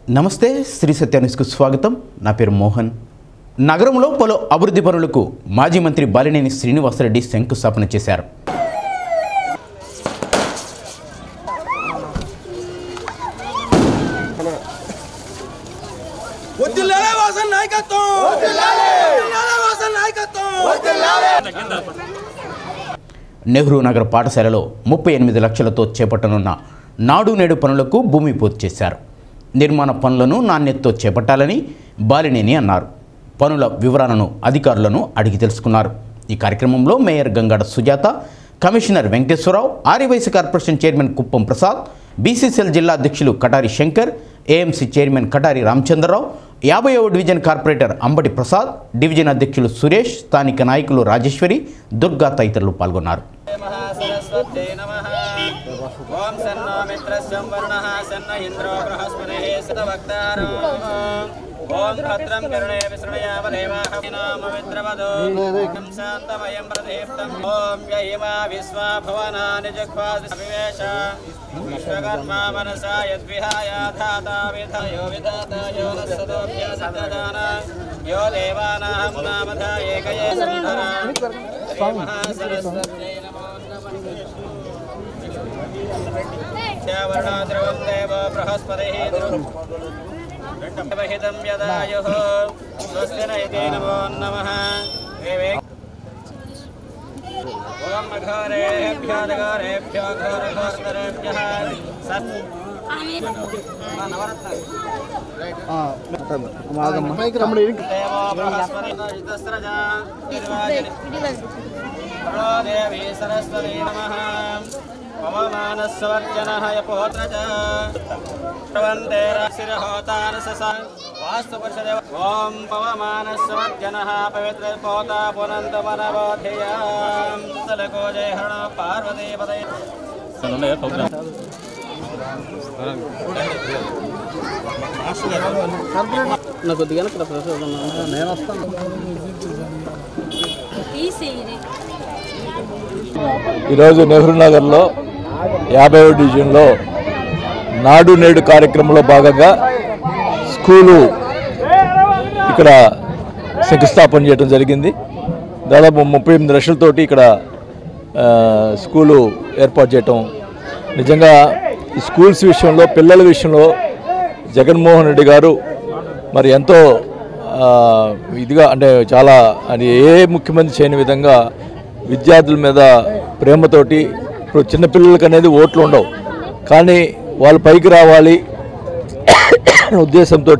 నమస్తే శ్రీ సత్య న్యూస్కు స్వాగతం నా పేరు మోహన్ నగరంలో పలు అభివృద్ధి పనులకు మాజీ మంత్రి బాలినేని శ్రీనివాసరెడ్డి శంకుస్థాపన చేశారు వదిలాలే వాసన నాయకత్వం వదిలాలే వాసన నాయకత్వం నెహ్రూ నగర్ పాఠశాలలో ముప్పై ఎనిమిది లక్షలతో చేపట్టనున్న నాడు నేడు పనులకు భూమి పూర్తి చేశారు నిర్మాణ పనులను నాణ్యతతో చేపట్టాలని బాలినేని అన్నారు పనుల వివరాలను అధికారులను అడిగి తెలుసుకున్నారు ఈ కార్యక్రమంలో mayor Gangada Sujatha commissioner Venkateswararao Aryavysya corporation chairman Kuppam Prasad BCCL జిల్లా అధ్యక్షులు కటారి శంకర్ ఏఎంసీ చైర్మన్ కటారి రామచంద్రరావు యాభైవ division corporator Ambati Prasad division అధ్యక్షులు సురేష్ స్థానిక నాయకులు రాజేశ్వరి దుర్గా తదితరులు పాల్గొన్నారు महासरस्वत्यै नमः ॐ सन्नो मित्रस्यं वरुणः सन्न इन्द्रो बृहस्पतिः सतवक्तारो ॐ भद्रं कर्णे विसृणयामदेवाहनामविद्रवदो शान्तमयं प्रदीप्तम् ॐ यहिमा विश्वा भवनानि जग्वादिवेश विश्वकर्मा मनसा यद्विहाय धाता विधयो विधाता यो सदोभ्यसदान यो देवानां नामधा एकये सुन्दरा महासरस्वत्यै नमो ध्रुवं देव बृहस्पतिः हितं यदायुः स्वस्ति न इति नमो नमः विवेक ॐ घोरेभ्यो घोरेभ्यो घोरघोस्तरेभ्यः सत् देवो बृहस्पतिस्रजा देवी सरस्वती नमः पवमानस्वर्जनः यपोत्र च प्रवन्ते राशिरहोतानसस वास्तुपुरुषदेव ॐ पवमानस्वर्जनः पवित्रपोता पुनन्तमनबोधेयां तलको जय हरण पार्वतीपदे తీసేయి ఈరోజు నెహ్రూ నగర్లో యాభైవ డివిజన్లో నాడు నేడు కార్యక్రమంలో భాగంగా స్కూలు ఇక్కడ శంకుస్థాపన చేయడం జరిగింది దాదాపు ముప్పై ఎనిమిది లక్షలతోటి ఇక్కడ ఆ, స్కూలు ఏర్పాటు చేయటం నిజంగా ఈ స్కూల్స్ విషయంలో పిల్లల విషయంలో జగన్మోహన్ రెడ్డి గారు మరి ఎంతో ఆ, ఇదిగా అంటే చాలా అది ఏ ముఖ్యమంత్రి చేయని విధంగా విద్యార్థుల మీద ప్రేమతోటి ఇప్పుడు చిన్నపిల్లలకి అనేది ఓట్లు ఉండవు కానీ వాళ్ళు పైకి రావాలి అనే ఉద్దేశంతో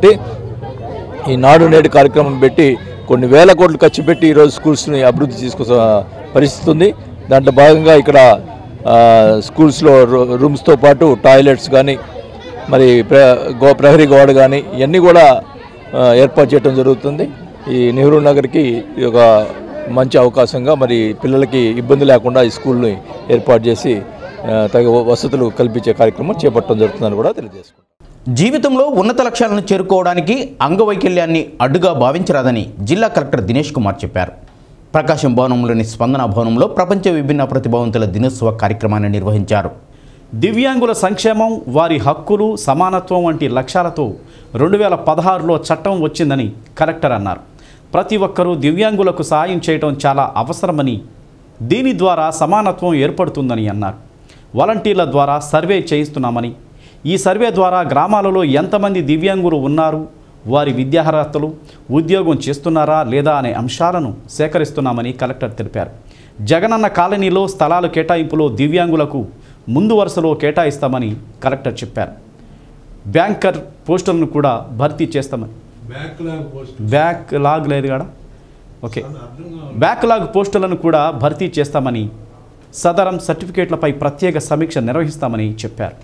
ఈ నాడు నేడు కార్యక్రమం పెట్టి కొన్ని వేల కోట్లు ఖర్చు పెట్టి ఈరోజు స్కూల్స్ని అభివృద్ధి తీసుకొ పరిస్థితి ఉంది దాంట్లో భాగంగా ఇక్కడ ఆ, స్కూల్స్లో రూ- రూమ్స్తో పాటు టాయిలెట్స్ కానీ మరి ప్ర గో ప్రహరీ గోడ కానీ ఇవన్నీ కూడా ఆ, ఏర్పాటు చేయడం జరుగుతుంది ఈ నెహ్రూ నగర్కి ఇది ఒక మంచి అవకాశంగా మరి పిల్లలకి ఇబ్బంది లేకుండా ఈ స్కూల్ని ఏర్పాటు చేసి ఆ, తగు వసతులు కల్పించే కార్యక్రమం చేపట్టడం జరుగుతుందని కూడా తెలియజేసుకుంటాం జీవితంలో ఉన్నత లక్ష్యాలను చేరుకోవడానికి అంగవైకల్యాన్ని అడ్డుగా భావించరాదని జిల్లా కలెక్టర్ దినేష్ కుమార్ చెప్పారు ప్రకాశం భవనంలోని స్పందన భవనంలో ప్రపంచ విభిన్న ప్రతిభావంతుల దినోత్సవ కార్యక్రమాన్ని నిర్వహించారు దివ్యాంగుల సంక్షేమం వారి హక్కులు సమానత్వం వంటి లక్ష్యాలతో రెండు వేల పదహారులో చట్టం వచ్చిందని కలెక్టర్ అన్నారు ప్రతి ఒక్కరూ దివ్యాంగులకు సహాయం చేయడం చాలా అవసరమని దీని ద్వారా సమానత్వం ఏర్పడుతుందని అన్నారు వాలంటీర్ల ద్వారా సర్వే చేయిస్తున్నామని ఈ సర్వే ద్వారా గ్రామాలలో ఎంతమంది దివ్యాంగులు ఉన్నారు వారి విద్యార్హతలు ఉద్యోగం చేస్తున్నారా లేదా అనే అంశాలను సేకరిస్తున్నామని కలెక్టర్ తెలిపారు జగనన్న కాలనీలో స్థలాలు కేటాయింపులో దివ్యాంగులకు ముందు వరుసలో కేటాయిస్తామని కలెక్టర్ చెప్పారు బ్యాంకర్ పోస్టులను కూడా భర్తీ చేస్తామని బ్యాక్ లాగ్ లేదు కదా ఓకే బ్యాక్లాగ్ పోస్టులను కూడా భర్తీ చేస్తామని సదరం సర్టిఫికేట్లపై ప్రత్యేక సమీక్ష నిర్వహిస్తామని చెప్పారు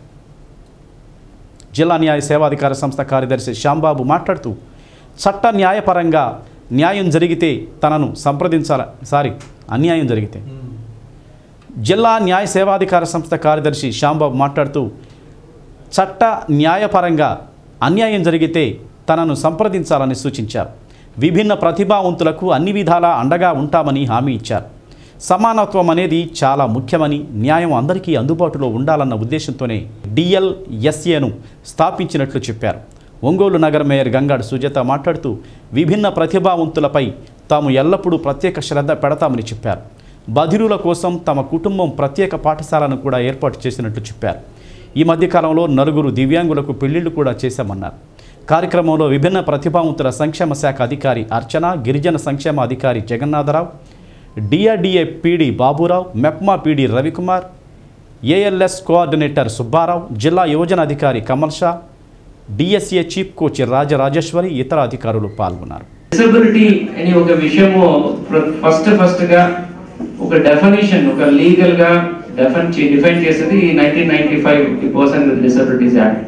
జిల్లా న్యాయ సేవాధికార సంస్థ కార్యదర్శి శ్యాంబాబు మాట్లాడుతూ చట్ట న్యాయపరంగా న్యాయం జరిగితే తనను సంప్రదించాల సారీ అన్యాయం జరిగితే జిల్లా న్యాయ సేవాధికార సంస్థ కార్యదర్శి శ్యాంబాబు మాట్లాడుతూ చట్ట న్యాయపరంగా అన్యాయం జరిగితే తనను సంప్రదించాలని సూచించారు విభిన్న ప్రతిభావంతులకు అన్ని విధాలా అండగా ఉంటామని హామీ ఇచ్చారు సమానత్వం అనేది చాలా ముఖ్యమని న్యాయం అందరికీ అందుబాటులో ఉండాలన్న ఉద్దేశంతోనే డిఎల్ఎస్ఏను స్థాపించినట్లు చెప్పారు ఒంగోలు నగర మేయర్ గంగాడు సుజాత మాట్లాడుతూ విభిన్న ప్రతిభావంతులపై తాము ఎల్లప్పుడూ ప్రత్యేక శ్రద్ధ పెడతామని చెప్పారు బధిరుల కోసం తమ కుటుంబం ప్రత్యేక పాఠశాలను కూడా ఏర్పాటు చేసినట్లు చెప్పారు ఈ మధ్యకాలంలో నలుగురు దివ్యాంగులకు పెళ్లిళ్లు కూడా చేశామన్నారు కార్యక్రమంలో విభిన్న ప్రతిభావంతుల సంక్షేమ శాఖ అధికారి అర్చన గిరిజన సంక్షేమ అధికారి Jagannatharao DRDA PD Baburao MEPMA PD Ravikumar ALS coordinator Subbarao జిల్లా యువజన అధికారి Kamal Shah DSA chief coach Rajarajeshwari ఇతర అధికారులు పాల్గొన్నారు డిసబిలిటీ అనే ఒక విషయము ఫస్ట్ ఫస్ట్ గా ఒక డెఫినేషన్ ఒక లీగల్ గా డెఫైన్ డిఫైన్ చేసేది nineteen ninety five person with disabilities act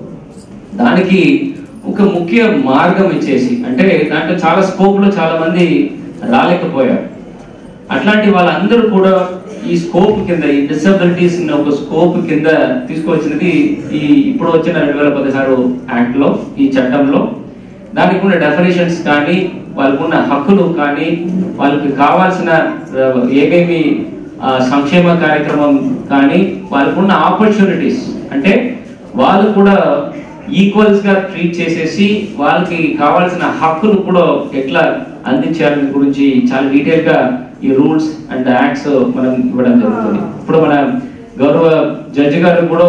దానికి ఒక ముఖ్య మార్గం ఇచ్చేసి అంటే దాంట్లో చాలా స్కోప్ లో చాలా మంది రాలేకపోయారు అట్లాంటి వాళ్ళందరూ కూడా ఈ స్కోప్ కింద ఈ డిసబిలిటీస్ ఒక స్కోప్ కింద తీసుకొచ్చినది ఈ ఇప్పుడు వచ్చిన రెండు వేల పదహారు యాక్ట్ లో ఈ చట్టంలో దానికి ఉన్న డెఫినేషన్స్ కానీ వాళ్ళకు ఉన్న హక్కులు కానీ వాళ్ళకి కావాల్సిన ఆ, ఏమేమి ఆ, సంక్షేమ కార్యక్రమం కానీ వాళ్ళకున్న ఆపర్చునిటీస్ అంటే వాళ్ళు కూడా ఈక్వల్స్ గా ట్రీట్ చేసేసి వాళ్ళకి కావాల్సిన హక్కులు కూడా ఎట్లా అందించాలని గురించి చాలా డీటెయిల్ గా ఈ రూల్స్ అండ్ యాక్ట్స్ మనం ఇవ్వడం జరుగుతుంది ఇప్పుడు మన గౌరవ జడ్జి గారు కూడా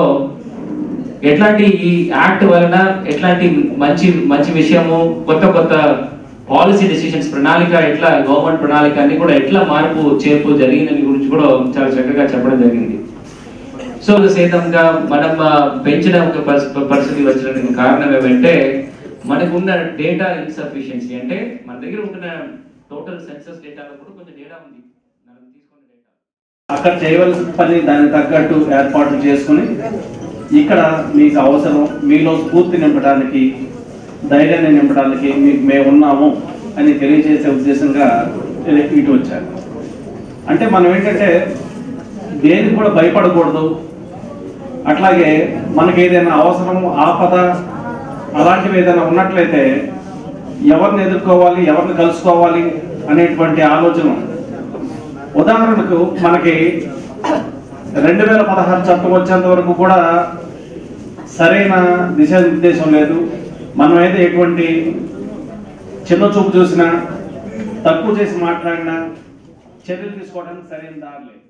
ఎట్లాంటి ఈ యాక్ట్ వలన ఎట్లాంటి మంచి మంచి విషయము కొత్త కొత్త పాలసీ డెసిషన్స్ ప్రణాళిక ఎట్లా గవర్నమెంట్ ప్రణాళిక అన్ని కూడా ఎట్లా మార్పు చేర్పు జరిగిందని గురించి కూడా చాలా చక్కగా చెప్పడం జరిగింది సో సైతంగా మనం ఆ, పెంచిన ఒక పరిస్థి- పరిస్థితి వచ్చిన కారణం ఏమంటే మనకున్న డేటా ఇన్సఫిషియన్సీ అంటే మన దగ్గర ఉంటున్న టోటల్ సెన్సస్ డేటాలో కూడా కొంచెం డేటా ఉంది మనం తీసుకున్న డేటా అక్కడ చేయవలసిన పని దానికి తగ్గట్టు ఏర్పాట్లు చేసుకుని ఇక్కడ మీకు అవసరం మీలో స్ఫూర్తి నింపడానికి ధైర్యాన్ని నింపడానికి మీకు మేము ఉన్నాము అని తెలియజేసే ఉద్దేశంగా ఇ- ఇటు వచ్చారు అంటే మనం ఏంటంటే దేనికి కూడా భయపడకూడదు అట్లాగే మనకి ఏదైనా అవసరం ఆపద అలాంటివి ఏదైనా ఉన్నట్లయితే ఎవరిని ఎదుర్కోవాలి ఎవరిని కలుసుకోవాలి అనేటువంటి ఆలోచన ఉదాహరణకు మనకి రెండు వేల పదహారు చట్టం వచ్చేంత వరకు కూడా సరైన దిశానిర్దేశం లేదు మనం అయితే ఎటువంటి చిన్న చూపు చూసినా తక్కువ చేసి మాట్లాడినా చర్యలు తీసుకోవడానికి సరైన దారి లేదు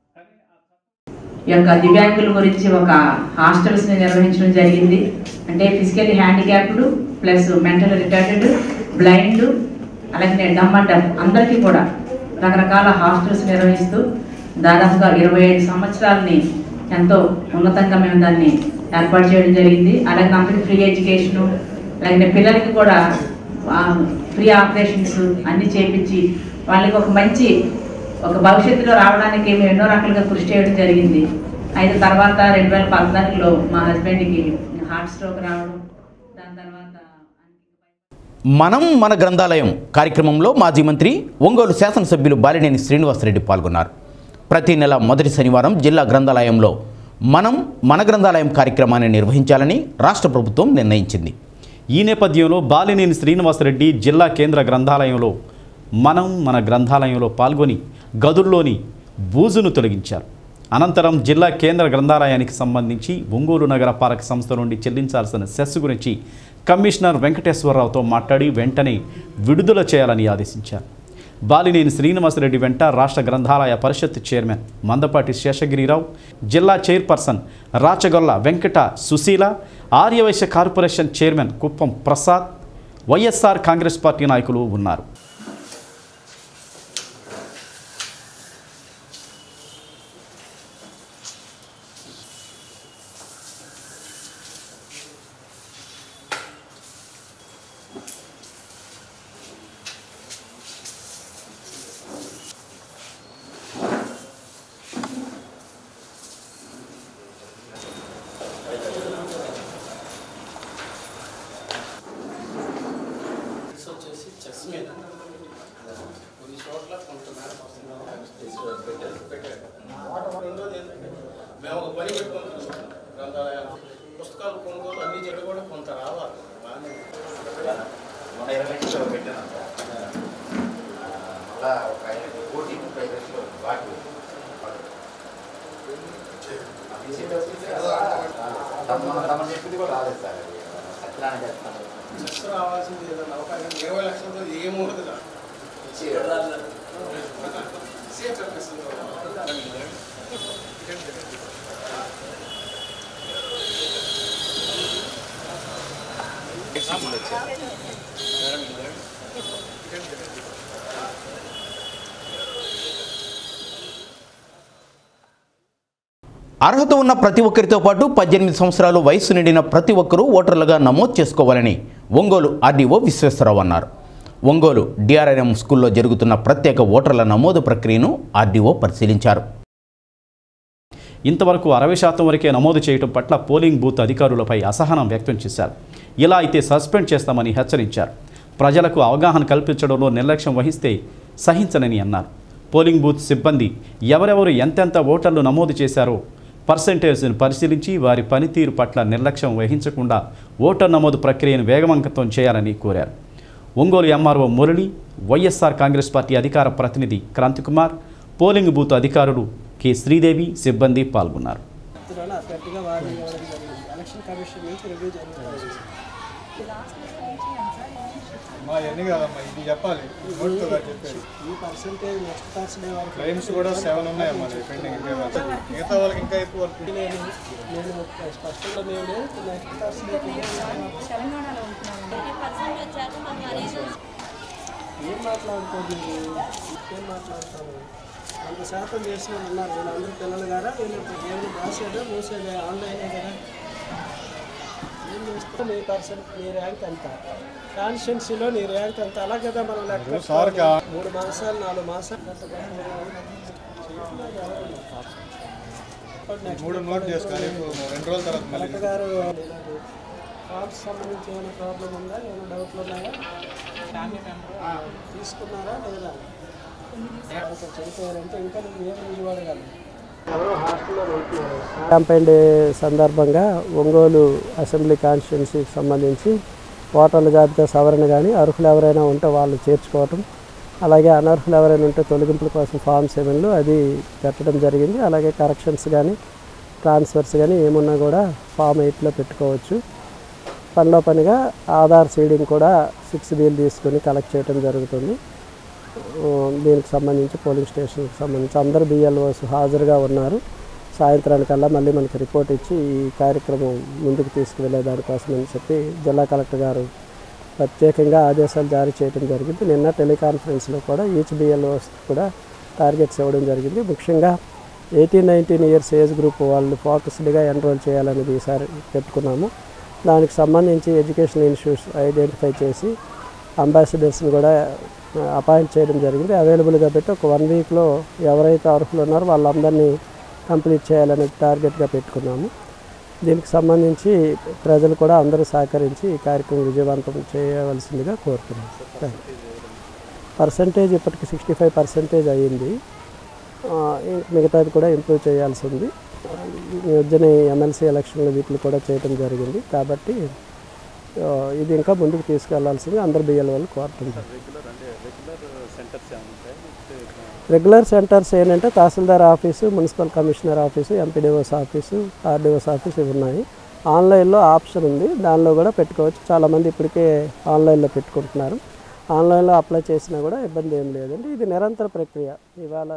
ఈ యొక్క దివ్యాంగుల గురించి ఒక హాస్టల్స్ ని నిర్వహించడం జరిగింది అంటే physically handicapped plus mental retarded blind అలాగే డమ్ అండ్ డమ్ అందరికీ కూడా రకరకాల హాస్టల్స్ నిర్వహిస్తూ దాదాపుగా ఇరవై ఐదు సంవత్సరాలని ఎంతో ఉన్నతంగా మేము దాన్ని ఏర్పాటు చేయడం జరిగింది అలాగే అందరికీ ఫ్రీ ఎడ్యుకేషను అలాగే పిల్లలకి కూడా ఫ్రీ ఆపరేషన్స్ అన్ని చేపించి వాళ్ళకి ఒక మంచి ఒక భవిష్యత్తులో రావడానికి మేము ఎన్నో రకాలుగా కృషి చేయడం జరిగింది అయితే తర్వాత రెండు వేల పద్నాలుగులో మా హస్బెండ్కి హార్ట్ స్ట్రోక్ రావడం దాని తర్వాత మనం మన గ్రంథాలయం కార్యక్రమంలో మాజీ మంత్రి ఒంగోలు శాసనసభ్యులు బాలినేని శ్రీనివాసరెడ్డి పాల్గొన్నారు ప్రతి నెల మొదటి శనివారం జిల్లా గ్రంథాలయంలో మనం మన గ్రంథాలయం కార్యక్రమాన్ని నిర్వహించాలని రాష్ట్ర ప్రభుత్వం నిర్ణయించింది ఈ నేపథ్యంలో బాలినేని శ్రీనివాసరెడ్డి జిల్లా కేంద్ర గ్రంథాలయంలో మనం మన గ్రంథాలయంలో పాల్గొని గదుల్లోని బూజును తొలగించారు అనంతరం జిల్లా కేంద్ర గ్రంథాలయానికి సంబంధించి ఒంగోలు నగర పాలక సంస్థ నుండి చెల్లించాల్సిన సెస్ గురించి కమిషనర్ వెంకటేశ్వరరావుతో మాట్లాడి వెంటనే విడుదల చేయాలని ఆదేశించారు బాలినేని శ్రీనివాసరెడ్డి వెంట రాష్ట్ర గ్రంథాలయ పరిషత్ చైర్మన్ మందపాటి శేషగిరిరావు జిల్లా chairperson Rachagolla Venkata Susheela Aryavysya corporation chairman Kuppam Prasad YSR Congress party నాయకులు ఉన్నారు వచ్చేసి చెస్ మీద రావాల్సింది ఏదైనా అవకాశం ఇరవై లక్షలతో ఏమవుతుంది అర్హత ఉన్న ప్రతి ఒక్కరితో పాటు పద్దెనిమిది సంవత్సరాలు వయసు నిండిన ప్రతి ఒక్కరూ ఓటర్లుగా నమోదు చేసుకోవాలని ఒంగోలు ఆర్డీఓ విశ్వేశ్వరరావు అన్నారు ఒంగోలు డిఆర్ఎం స్కూల్లో జరుగుతున్న ప్రత్యేక ఓటర్ల నమోదు ప్రక్రియను ఆర్డీఓ పరిశీలించారు ఇంతవరకు అరవై శాతం వరకే నమోదు చేయడం పట్ల పోలింగ్ బూత్ అధికారులపై అసహనం వ్యక్తం చేశారు ఇలా అయితే సస్పెండ్ చేస్తామని హెచ్చరించారు ప్రజలకు అవగాహన కల్పించడంలో నిర్లక్ష్యం వహిస్తే సహించనని అన్నారు పోలింగ్ బూత్ సిబ్బంది ఎవరెవరు ఎంతెంత ఓటర్లు నమోదు చేశారో పర్సంటేజ్ను పరిశీలించి వారి పనితీరు పట్ల నిర్లక్ష్యం వహించకుండా ఓటర్ నమోదు ప్రక్రియను వేగవంతం చేయాలని కోరారు Ongole MRO Murali YSR Congress party అధికార ప్రతినిధి క్రాంతికుమార్ పోలింగ్ బూత్ అధికారులు కె శ్రీదేవి సిబ్బంది పాల్గొన్నారు గట్టిగా వార్నింగ్ ఇవ్వడం జరిగింది ఎలక్షన్ కమిషన్ నుంచి రివ్యూ జరుగుతుంది మా ఎన్ని కాదమ్మా ఇది చెప్పాలి నోట్తో కాదు చెప్పేది ఈ పర్సంటేజ్ నెక్స్ట్ పర్సన్ వరకు క్లైమ్స్ కూడా సెవెన్ ఉన్నాయమ్మా పెండింగ్ ఇంకా మిగతా వాళ్ళకి ఇంకా ఎక్కువ వర్క్ నేను నేను స్పష్టంగా మేము లేదు నెక్స్ట్ పర్సన్ తెలంగాణలో ఉంటున్నాను ఎయిటీ పర్సెంట్ వచ్చాక మాకు అనేది ఏం మాట్లాడుకోదు ఏం మాట్లాడతాను వంద శాతం చేసిన వాళ్ళు ఉన్నారు వీళ్ళందరూ పిల్లలు కదా వీళ్ళు ఏమి రాసాడో మూసాడో ఆన్లైనే కదా ఏం చేస్తే మీ పర్సెంట్ మీ ర్యాంక్ ఎంత కాన్స్టిట్యున్సీలో నీ ర్యాంక్ ఎంత అలా కదా మనం లెక్క సార్కి పెట్టుకోవాలి. మూడు మాసాలు నాలుగు మాసాలు మూడు నోట్ చేసుకొని రెండు రోజుల తర్వాత మళ్ళీ కలెక్టర్ గారు ఫార్మ్స్ సంబంధించి ఏమైనా ప్రాబ్లం ఉందా ఏమైనా డౌట్లు ఉన్నాయా తీసుకున్నారా లేదా వాళ్ళతో చనిపోయారంటే ఇంకా నువ్వు ఏం రుజువు అడగాలి హాస్టల్లో ఉంటున్నారు క్యాంపెయిన్ డే సందర్భంగా ఒంగోలు అసెంబ్లీ కాన్స్టిట్యున్సీకి సంబంధించి ఓటర్ల జాబితా సవరణ కానీ అర్హులు ఎవరైనా ఉంటే వాళ్ళు చేర్చుకోవటం అలాగే అనర్హులు ఎవరైనా ఉంటే తొలగింపుల కోసం ఫామ్ సెవెన్లు అది పెట్టడం జరిగింది అలాగే కరెక్షన్స్ కానీ ట్రాన్స్ఫర్స్ కానీ ఏమున్నా కూడా ఫామ్ ఎయిట్లో పెట్టుకోవచ్చు పనిలో పనిగా ఆధార్ సీడింగ్ కూడా సిక్స్ డీల్ తీసుకొని కలెక్ట్ చేయడం జరుగుతుంది ఆ, దీనికి సంబంధించి పోలింగ్ స్టేషన్కి సంబంధించి అందరు బిఎల్ఓస్ హాజరుగా ఉన్నారు సాయంత్రానికల్లా మళ్ళీ మనకి రిపోర్ట్ ఇచ్చి ఈ కార్యక్రమం ముందుకు తీసుకువెళ్ళే దానికోసం అని చెప్పి జిల్లా కలెక్టర్ గారు ప్రత్యేకంగా ఆదేశాలు జారీ చేయడం జరిగింది నిన్న టెలికాన్ఫరెన్స్లో కూడా ఈచ్ బిఎల్ఓస్ కూడా టార్గెట్స్ ఇవ్వడం జరిగింది ముఖ్యంగా eighteen nineteen years age group వాళ్ళు ఫోకస్డ్గా ఎన్రోల్ చేయాలనేది ఈసారి పెట్టుకున్నాము దానికి సంబంధించి ఎడ్యుకేషన్ ఇన్స్టిట్యూట్స్ ఐడెంటిఫై చేసి అంబాసిడర్స్ని కూడా అపాయింట్ చేయడం జరిగింది అవైలబుల్గా పెట్టి ఒక వన్ వీక్లో ఎవరైతే అర్హులు ఉన్నారో వాళ్ళందరినీ కంప్లీట్ చేయాలనే టార్గెట్గా పెట్టుకున్నాము దీనికి సంబంధించి ప్రజలు కూడా అందరూ సహకరించి ఈ కార్యక్రమం విజయవంతం చేయవలసిందిగా కోరుతున్నాను థ్యాంక్ యూ పర్సంటేజ్ ఇప్పటికి సిక్స్టీ ఫైవ్ పర్సెంటేజ్ అయ్యింది ఆ, ఇంక మిగతాది కూడా ఇంప్రూవ్ చేయాల్సి ఉంది ఈ మధ్యన ఎమ్మెల్సీ ఎలక్షన్లు వీటిని కూడా చేయడం జరిగింది కాబట్టి ఆ, ఇది ఇంకా ముందుకు తీసుకెళ్లాల్సింది అందరు బియ్యాల వాళ్ళు కోరుతున్నారు రెగ్యులర్ సెంటర్స్ ఏంటంటే tahsildar office municipal commissioner office MPDOs office RDOs office ఇవి ఉన్నాయి ఆన్లైన్లో ఆప్షన్ ఉంది దానిలో కూడా పెట్టుకోవచ్చు చాలామంది ఇప్పటికే ఆన్లైన్లో పెట్టుకుంటున్నారు ఆన్లైన్లో అప్లై చేసినా కూడా ఇబ్బంది ఏం లేదండి ఇది నిరంతర ప్రక్రియ ఇవాళ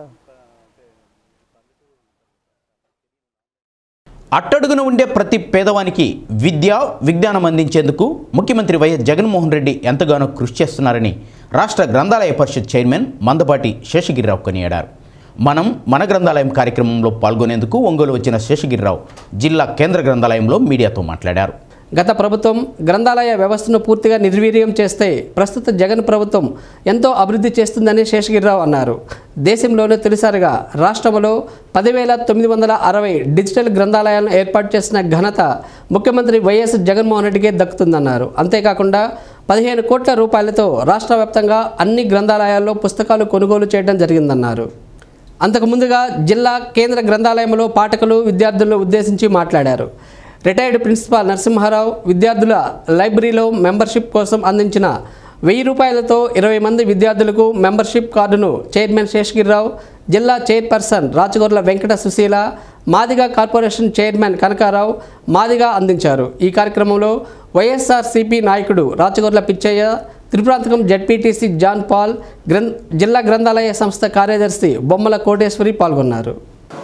అట్టడుగున ఉండే ప్రతి పేదవానికి విద్య విజ్ఞానం అందించేందుకు ముఖ్యమంత్రి వైఎస్ జగన్మోహన్ రెడ్డి ఎంతగానో కృషి చేస్తున్నారని రాష్ట్ర గ్రంథాలయ పరిషత్ చైర్మన్ మందపాటి శేషగిరిరావు కొనియాడారు మనం మన గ్రంథాలయం కార్యక్రమంలో పాల్గొనేందుకు ఒంగోలు వచ్చిన శేషగిరిరావు జిల్లా కేంద్ర గ్రంథాలయంలో మీడియాతో మాట్లాడారు గత ప్రభుత్వం గ్రంథాలయ వ్యవస్థను పూర్తిగా నిర్వీర్యం చేస్తే ప్రస్తుత జగన్ ప్రభుత్వం ఎంతో అభివృద్ధి చేస్తుందని శేషగిరిరావు అన్నారు దేశంలోనే తొలిసారిగా రాష్ట్రంలో పదివేల తొమ్మిది వందల అరవై డిజిటల్ గ్రంథాలయాలను ఏర్పాటు చేసిన ఘనత ముఖ్యమంత్రి వైఎస్ జగన్మోహన్ రెడ్డికే దక్కుతుందన్నారు అంతేకాకుండా పదిహేను కోట్ల రూపాయలతో రాష్ట్ర వ్యాప్తంగా అన్ని గ్రంథాలయాల్లో పుస్తకాలు కొనుగోలు చేయడం జరిగిందన్నారు అంతకు ముందుగా జిల్లా కేంద్ర గ్రంథాలయంలో పాఠకులు విద్యార్థులను ఉద్దేశించి మాట్లాడారు రిటైర్డ్ ప్రిన్సిపాల్ నరసింహారావు విద్యార్థుల లైబ్రరీలో మెంబర్షిప్ కోసం అందించిన వెయ్యి రూపాయలతో ఇరవై మంది విద్యార్థులకు మెంబర్షిప్ కార్డును చైర్మన్ శేషగిరిరావు జిల్లా chairperson Rachagorla Venkata Susheela Madiga corporation chairman Kanakarao Madiga అందించారు ఈ కార్యక్రమంలో వైఎస్ఆర్సీపీ నాయకుడు Rachagorla Pichaiah Tripranthakam ZPTC John Paul గ్రం జిల్లా గ్రంథాలయ సంస్థ కార్యదర్శి బొమ్మల కోటేశ్వరి పాల్గొన్నారు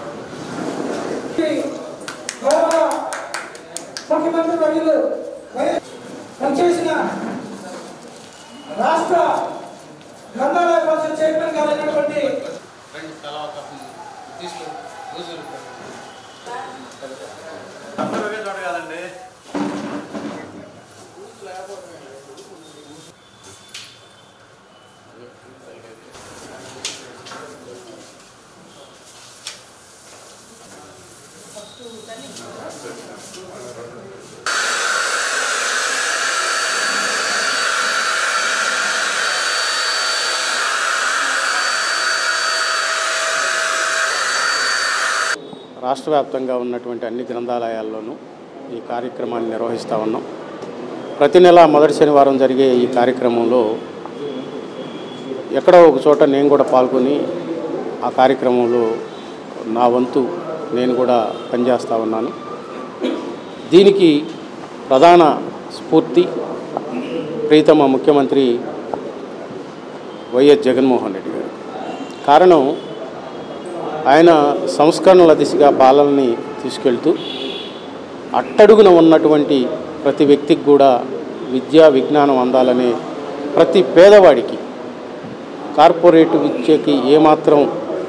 ముఖ్యమంత్రి వర్యులు పనిచేసిన రాష్ట్ర గ్రంథాలయ పరిషత్ చైర్మన్ గారు అయినటువంటి రాష్ట్ర వ్యాప్తంగా ఉన్నటువంటి అన్ని గ్రంథాలయాల్లోనూ ఈ కార్యక్రమాన్ని నిర్వహిస్తూ ఉన్నాం ప్రతి నెల మొదటి శనివారం జరిగే ఈ కార్యక్రమంలో ఎక్కడో ఒక చోట నేను కూడా పాల్గొని ఆ కార్యక్రమంలో నా వంతు నేను కూడా పనిచేస్తూ ఉన్నాను దీనికి ప్రధాన స్ఫూర్తి ప్రీతమ ముఖ్యమంత్రి వైఎస్ జగన్మోహన్ రెడ్డి గారు కారణం ఆయన సంస్కరణల దిశగా పాలనని తీసుకెళ్తూ అట్టడుగున ఉన్నటువంటి ప్రతి వ్యక్తికి కూడా విద్యా విజ్ఞానం అందాలనే ప్రతి పేదవాడికి కార్పొరేట్ విద్యకి ఏమాత్రం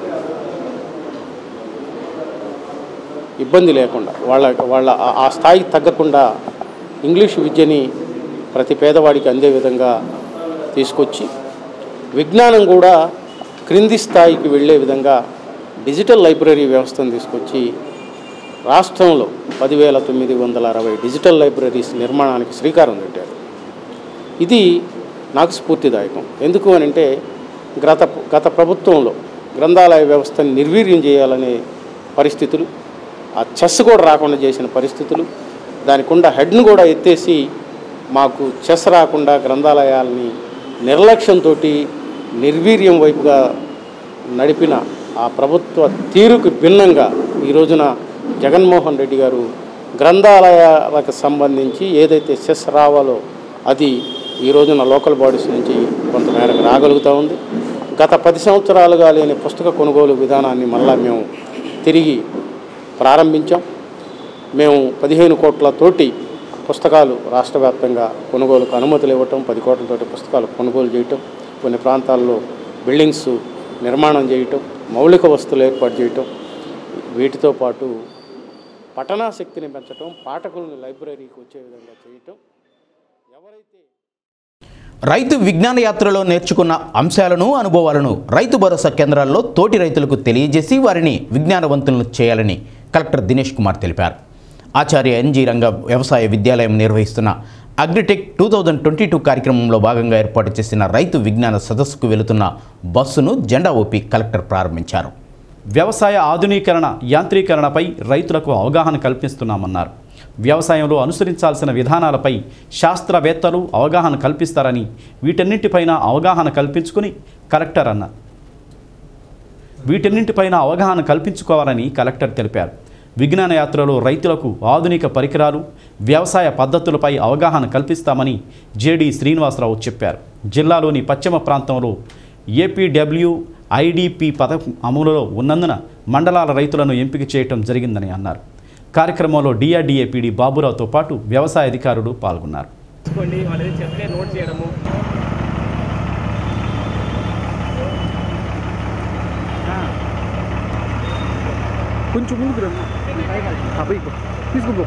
ఇబ్బంది లేకుండా వాళ్ళ వాళ్ళ ఆ- ఆ స్థాయికి తగ్గకుండా ఇంగ్లీష్ విద్యని ప్రతి పేదవాడికి అందే విధంగా తీసుకొచ్చి విజ్ఞానం కూడా క్రింది స్థాయికి వెళ్ళే విధంగా డిజిటల్ లైబ్రరీ వ్యవస్థను తీసుకొచ్చి రాష్ట్రంలో పదివేల తొమ్మిది వందల అరవై డిజిటల్ లైబ్రరీస్ నిర్మాణానికి శ్రీకారం చుట్టారు ఇది నాకు స్ఫూర్తిదాయకం ఎందుకు అని అంటే గత గత ప్రభుత్వంలో గ్రంథాలయ వ్యవస్థను నిర్వీర్యం చేయాలనే పరిస్థితులు ఆ చెస్ కూడా రాకుండా చేసిన పరిస్థితులు దానికి ఉన్న హెడ్ను కూడా ఎత్తేసి మాకు చెస్ రాకుండా గ్రంథాలయాల్ని నిర్లక్ష్యంతో నిర్వీర్యం వైపుగా నడిపిన ఆ ప్రభుత్వ తీరుకు భిన్నంగా ఈ రోజున జగన్మోహన్ రెడ్డి గారు గ్రంథాలయాలకు సంబంధించి ఏదైతే సెస్ రావాలో అది ఈ రోజున లోకల్ బాడీస్ నుంచి కొంతమేరకు రాగలుగుతూ ఉంది గత పది సంవత్సరాలుగా లేని పుస్తక కొనుగోలు విధానాన్ని మళ్ళా మేము తిరిగి ప్రారంభించాం మేము పదిహేను కోట్లతోటి పుస్తకాలు రాష్ట్ర వ్యాప్తంగా కొనుగోలుకు అనుమతులు ఇవ్వటం పది కోట్లతోటి పుస్తకాలు కొనుగోలు చేయటం కొన్ని ప్రాంతాల్లో బిల్డింగ్స్ నిర్మాణం చేయటం మౌలిక వస్తువులు ఏర్పాటు చేయటం వీటితో పాటు పఠనాశక్తిని పెంచటం పాఠకులను లైబ్రరీకి వచ్చే విధంగా చేయటం రైతు విజ్ఞాన యాత్రలో నేర్చుకున్న అంశాలను అనుభవాలను రైతు భరోసా కేంద్రాల్లో తోటి రైతులకు తెలియజేసి వారిని విజ్ఞానవంతులను చేయాలని కలెక్టర్ దినేష్ కుమార్ తెలిపారు ఆచార్య ఎన్జీ రంగ వ్యవసాయ విద్యాలయం నిర్వహిస్తున్న Agritech two thousand twenty two కార్యక్రమంలో భాగంగా ఏర్పాటు చేసిన రైతు విజ్ఞాన సదస్సుకు వెళుతున్న బస్సును జెండా ఊపి కలెక్టర్ ప్రారంభించారు వ్యవసాయ ఆధునీకరణ యాంత్రీకరణపై రైతులకు అవగాహన కల్పిస్తున్నామన్నారు వ్యవసాయంలో అనుసరించాల్సిన విధానాలపై శాస్త్రవేత్తలు అవగాహన కల్పిస్తారని వీటన్నింటిపైన అవగాహన కల్పించుకుని కలెక్టర్ అన్నారు వీటన్నింటిపైన అవగాహన కల్పించుకోవాలని కలెక్టర్ తెలిపారు విజ్ఞాన యాత్రలో రైతులకు ఆధునిక పరికరాలు వ్యవసాయ పద్ధతులపై అవగాహన కల్పిస్తామని జేడి శ్రీనివాసరావు చెప్పారు జిల్లాలోని పశ్చిమ ప్రాంతంలో ఏపీడబ్ల్యూ ఐడిపి పథకం అమలులో ఉన్నందున మండలాల రైతులను ఎంపిక చేయటం జరిగిందని అన్నారు కార్యక్రమంలో డిఆర్డీఏపీడి బాబురావుతో పాటు వ్యవసాయ అధికారులు పాల్గొన్నారు తీసుకోండి వాళ్ళు ఏదో చెప్తే నోట్ చేయడము కొంచెం ముందుకు రండి అబ్బాయి తీసుకో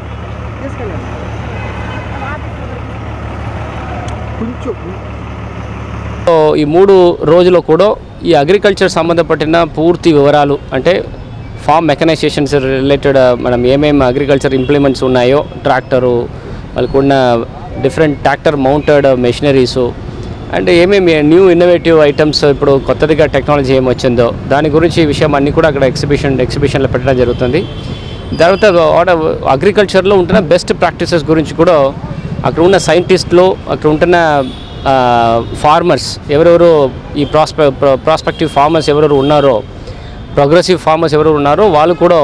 కొంచెం సో ఈ మూడు రోజులు కూడా ఈ అగ్రికల్చర్ సంబంధపడిన పూర్తి వివరాలు అంటే ఫామ్ మెకనైజేషన్స్ రిలేటెడ్ మనం ఏమేమి అగ్రికల్చర్ ఇంప్లిమెంట్స్ ఉన్నాయో ట్రాక్టరు వాళ్ళకు ఉన్న different tractor mounted machineries and ఏమేమి న్యూ ఇన్నోవేటివ్ ఐటమ్స్ ఇప్పుడు కొత్తదిగా టెక్నాలజీ ఏమి వచ్చిందో దాని గురించి ఈ విషయం అన్నీ కూడా అక్కడ ఎగ్జిబిషన్ ఎగ్జిబిషన్లో పెట్టడం జరుగుతుంది తర్వాత ఆర్డర్ అగ్రికల్చర్లో ఉంటున్న బెస్ట్ ప్రాక్టీసెస్ గురించి కూడా అక్కడ ఉన్న సైంటిస్టులు అక్కడ ఉంటున్న ఫార్మర్స్ ఎవరెవరు ఈ ప్రాస్పె ప్రాస్పెక్టివ్ ఫార్మర్స్ ఎవరెవరు ఉన్నారో ప్రోగ్రెసివ్ ఫార్మర్స్ ఎవరు ఉన్నారో వాళ్ళు కూడా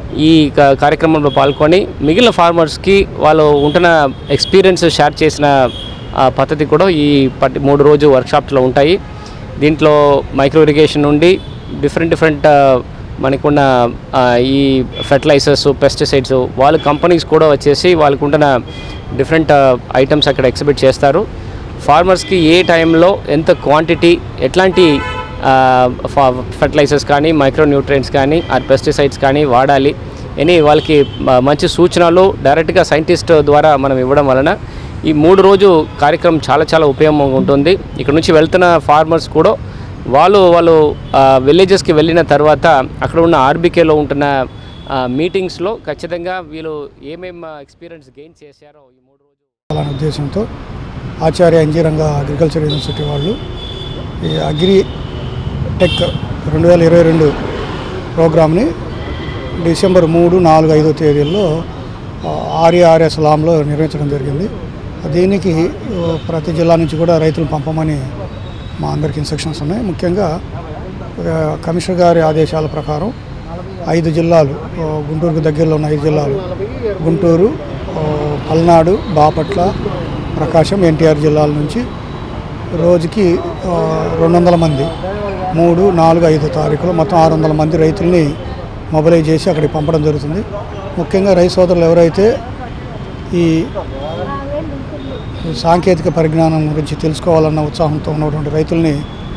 ఈ క- కార్యక్రమంలో పాల్గొని మిగిలిన ఫార్మర్స్కి వాళ్ళు ఉంటున్న ఎక్స్పీరియన్స్ షేర్ చేసిన ఆ, పద్ధతి కూడా ఈ పట్టి మూడు రోజు వర్క్షాప్స్లో ఉంటాయి దీంట్లో మైక్రో ఇరిగేషన్ నుండి డిఫరెంట్ డిఫరెంట్ మనకున్న ఆ, ఈ ఫెర్టిలైజర్స్ పెస్టిసైడ్స్ వాళ్ళ కంపెనీస్ కూడా వచ్చేసి వాళ్ళకు ఉంటున్న డిఫరెంట్ ఐటమ్స్ అక్కడ ఎగ్జిబిట్ చేస్తారు ఫార్మర్స్కి ఏ టైంలో ఎంత క్వాంటిటీ ఎట్లాంటి ఫర్టిలైజర్స్ కానీ మైక్రో న్యూట్రియంట్స్ కానీ ఆ పెస్టిసైడ్స్ కానీ వాడాలి అని వాళ్ళకి మ- మంచి సూచనలు డైరెక్ట్గా సైంటిస్ట్ ద్వారా మనం ఇవ్వడం వలన ఈ మూడు రోజు కార్యక్రమం చాలా చాలా ఉపయోగంగా ఉంటుంది ఇక్కడ నుంచి వెళ్తున్న ఫార్మర్స్ కూడా వాళ్ళు వాళ్ళు విలేజెస్కి వెళ్ళిన తర్వాత అక్కడ ఉన్న ఆర్బీకేలో ఉంటున్న మీటింగ్స్లో ఖచ్చితంగా వీళ్ళు ఏమేమి ఎక్స్పీరియన్స్ గెయిన్ చేశారో ఈ మూడు అనే ఉద్దేశంతో ఆచార్య అంజీరంగ అగ్రికల్చర్ యూనివర్సిటీ వాళ్ళు ఈ అగ్రి టెక్ రెండు వేల ఇరవై రెండు ప్రోగ్రామ్ని డిసెంబర్ మూడు నాలుగు ఐదో తేదీల్లో ఆర్ఏఆర్ఎస్ లాంలో నిర్వహించడం జరిగింది దీనికి ఆ, ప్రతి జిల్లా నుంచి కూడా రైతులు పంపమని మా అందరికి ఇన్స్ట్రక్షన్స్ ఉన్నాయి ముఖ్యంగా ఆ, కమిషనర్ గారి ఆదేశాల ప్రకారం ఐదు జిల్లాలు ఆ, గుంటూరుకు దగ్గరలో ఉన్న ఐదు జిల్లాలు గుంటూరు ఆ, పల్నాడు బాపట్ల ప్రకాశం ఎన్టీఆర్ జిల్లాల నుంచి రోజుకి ఆ, రెండు వందల మంది మూడు నాలుగు ఐదు తారీఖులో మొత్తం ఆరు వందల మంది రైతుల్ని మొబిలైజ్ చేసి అక్కడికి పంపడం జరుగుతుంది ముఖ్యంగా రైతు సోదరులు ఎవరైతే ఈ సాంకేతిక పరిజ్ఞానం గురించి తెలుసుకోవాలన్న ఉత్సాహంతో ఉన్నటువంటి రైతుల్ని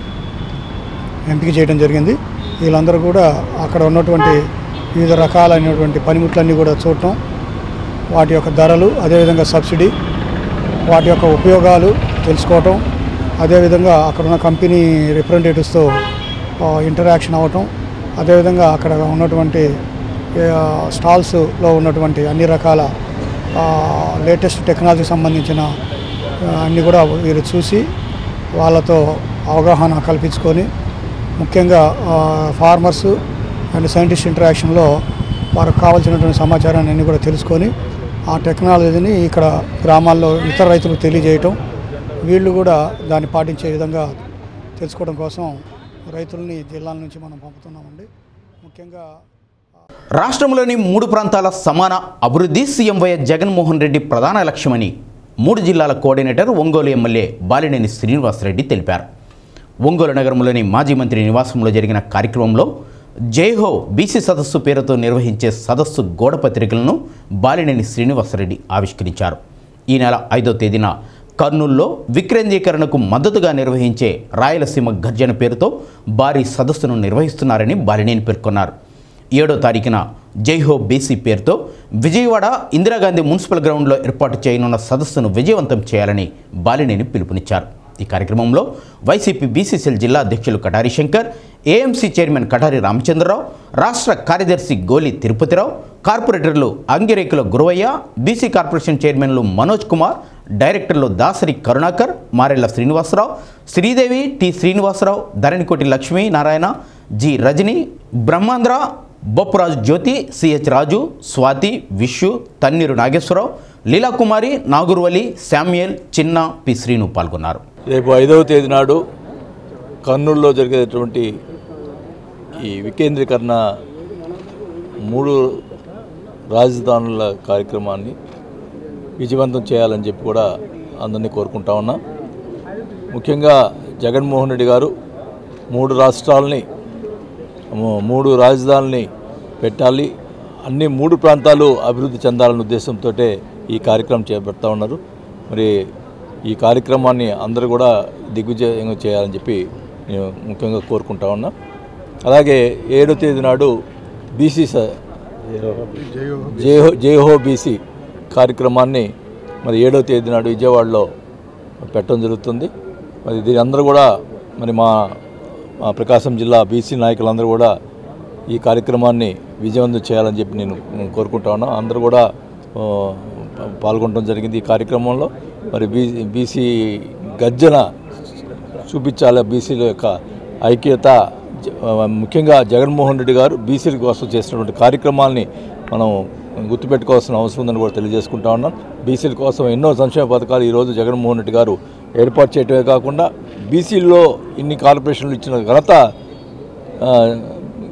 ఎంపిక చేయడం జరిగింది వీళ్ళందరూ కూడా అక్కడ ఉన్నటువంటి వివిధ రకాలైనటువంటి పనిముట్లన్నీ కూడా చూడటం వాటి యొక్క ధరలు అదేవిధంగా సబ్సిడీ వాటి యొక్క ఉపయోగాలు తెలుసుకోవటం అదేవిధంగా అక్కడ ఉన్న కంపెనీ రిప్రజెంటేటివ్స్తో ఇంటరాక్షన్ అవ్వటం అదేవిధంగా అక్కడ ఉన్నటువంటి ఆ, స్టాల్స్లో ఉన్నటువంటి అన్ని రకాల లేటెస్ట్ టెక్నాలజీకి సంబంధించిన ఆ, అన్నీ కూడా వీరు చూసి వాళ్ళతో అవగాహన కల్పించుకొని ముఖ్యంగా ఫార్మర్స్ అండ్ సైంటిస్ట్ ఇంటరాక్షన్లో వారికి కావాల్సినటువంటి సమాచారాన్ని అన్నీ కూడా తెలుసుకొని ఆ టెక్నాలజీని ఇక్కడ గ్రామాల్లో ఇతర రైతులకు తెలియజేయటం వీళ్ళు కూడా దాన్ని పాటించే విధంగా తెలుసుకోవడం కోసం రైతుల్ని జిల్లాల నుంచి మనం పంపుతున్నామండి ముఖ్యంగా రాష్ట్రంలోని మూడు ప్రాంతాల సమాన అభివృద్ధి సీఎం వైఎస్ జగన్మోహన్ రెడ్డి ప్రధాన లక్ష్యమని మూడు జిల్లాల కోఆర్డినేటర్ ఒంగోలు ఎమ్మెల్యే బాలినేని శ్రీనివాసరెడ్డి తెలిపారు ఒంగోలు నగరంలోని మాజీ మంత్రి నివాసంలో జరిగిన కార్యక్రమంలో జైహో బీసీ సదస్సు పేరుతో నిర్వహించే సదస్సు గోడ పత్రికలను బాలినేని శ్రీనివాసరెడ్డి ఆవిష్కరించారు ఈ నెల ఐదో తేదీన కర్నూల్లో వికేంద్రీకరణకు మద్దతుగా నిర్వహించే రాయలసీమ గర్జన పేరుతో భారీ సదస్సును నిర్వహిస్తున్నారని బాలినేని పేర్కొన్నారు ఏడో తారీఖున జైహో బీసీ పేరుతో విజయవాడ ఇందిరాగాంధీ మున్సిపల్ గ్రౌండ్లో ఏర్పాటు చేయనున్న సదస్సును విజయవంతం చేయాలని బాలినేని పిలుపునిచ్చారు ఈ కార్యక్రమంలో వైసీపీ బీసీసీఎల్ జిల్లా అధ్యక్షులు కటారి శంకర్ ఏఎంసీ చైర్మన్ కటారి రామచంద్రరావు రాష్ట్ర కార్యదర్శి గోలి తిరుపతిరావు కార్పొరేటర్లు అంగిరేకుల గురవయ్య బీసీ కార్పొరేషన్ చైర్మన్లు మనోజ్ కుమార్ డైరెక్టర్లు Dasari Karunakar Marella Srinivasarao Sridevi T Srinivasarao Dharanikoti Lakshmi Narayana G Rajani Brahmandhra Bopparaju Jyothi CH Raju Swathi Vishnu Tanneeru Nageswararao Leelakumari Naguruvali Samuel Chinna P Srinu పాల్గొన్నారు రేపు ఐదవ తేదీ నాడు కర్నూలులో జరిగేటువంటి ఈ వికేంద్రీకరణ మూడు రాజధానుల కార్యక్రమాన్ని విజయవంతం చేయాలని చెప్పి కూడా అందరినీ కోరుకుంటా ఉన్నా ముఖ్యంగా జగన్మోహన్ రెడ్డి గారు మూడు రాష్ట్రాలని మూ- మూడు రాజధానుల్ని పెట్టాలి అన్ని మూడు ప్రాంతాలు అభివృద్ధి చెందాలనే ఉద్దేశంతో ఈ కార్యక్రమం చేపడతా ఉన్నారు మరి ఈ కార్యక్రమాన్ని అందరూ కూడా దిగ్విజయంగా చేయాలని చెప్పి నేను ముఖ్యంగా కోరుకుంటా ఉన్నా అలాగే ఏడో తేదీ నాడు బీసీ స జేహో జేహో బీసీ కార్యక్రమాన్ని మరి ఏడో తేదీ నాడు విజయవాడలో పెట్టడం జరుగుతుంది మరి దీని అందరూ కూడా మరి మా మా ప్రకాశం జిల్లా బీసీ నాయకులందరూ కూడా ఈ కార్యక్రమాన్ని విజయవంతం చేయాలని చెప్పి నేను కోరుకుంటా ఉన్నా అందరూ కూడా ఆ, పాల్గొనడం జరిగింది ఈ కార్యక్రమంలో మరి బీ బీసీ గర్జన చూపించాలి బీసీల యొక్క ఐక్యత జ- ఆ, ముఖ్యంగా జగన్మోహన్ రెడ్డి గారు బీసీల కోసం చేసినటువంటి కార్యక్రమాల్ని మనం గుర్తుపెట్టుకోవాల్సిన అవసరం ఉందని కూడా తెలియజేసుకుంటా ఉన్నాం బీసీల కోసం ఎన్నో సంక్షేమ పథకాలు ఈరోజు జగన్మోహన్ రెడ్డి గారు ఏర్పాటు చేయడమే కాకుండా బీసీల్లో ఇన్ని కార్పొరేషన్లు ఇచ్చిన ఘనత ఆ,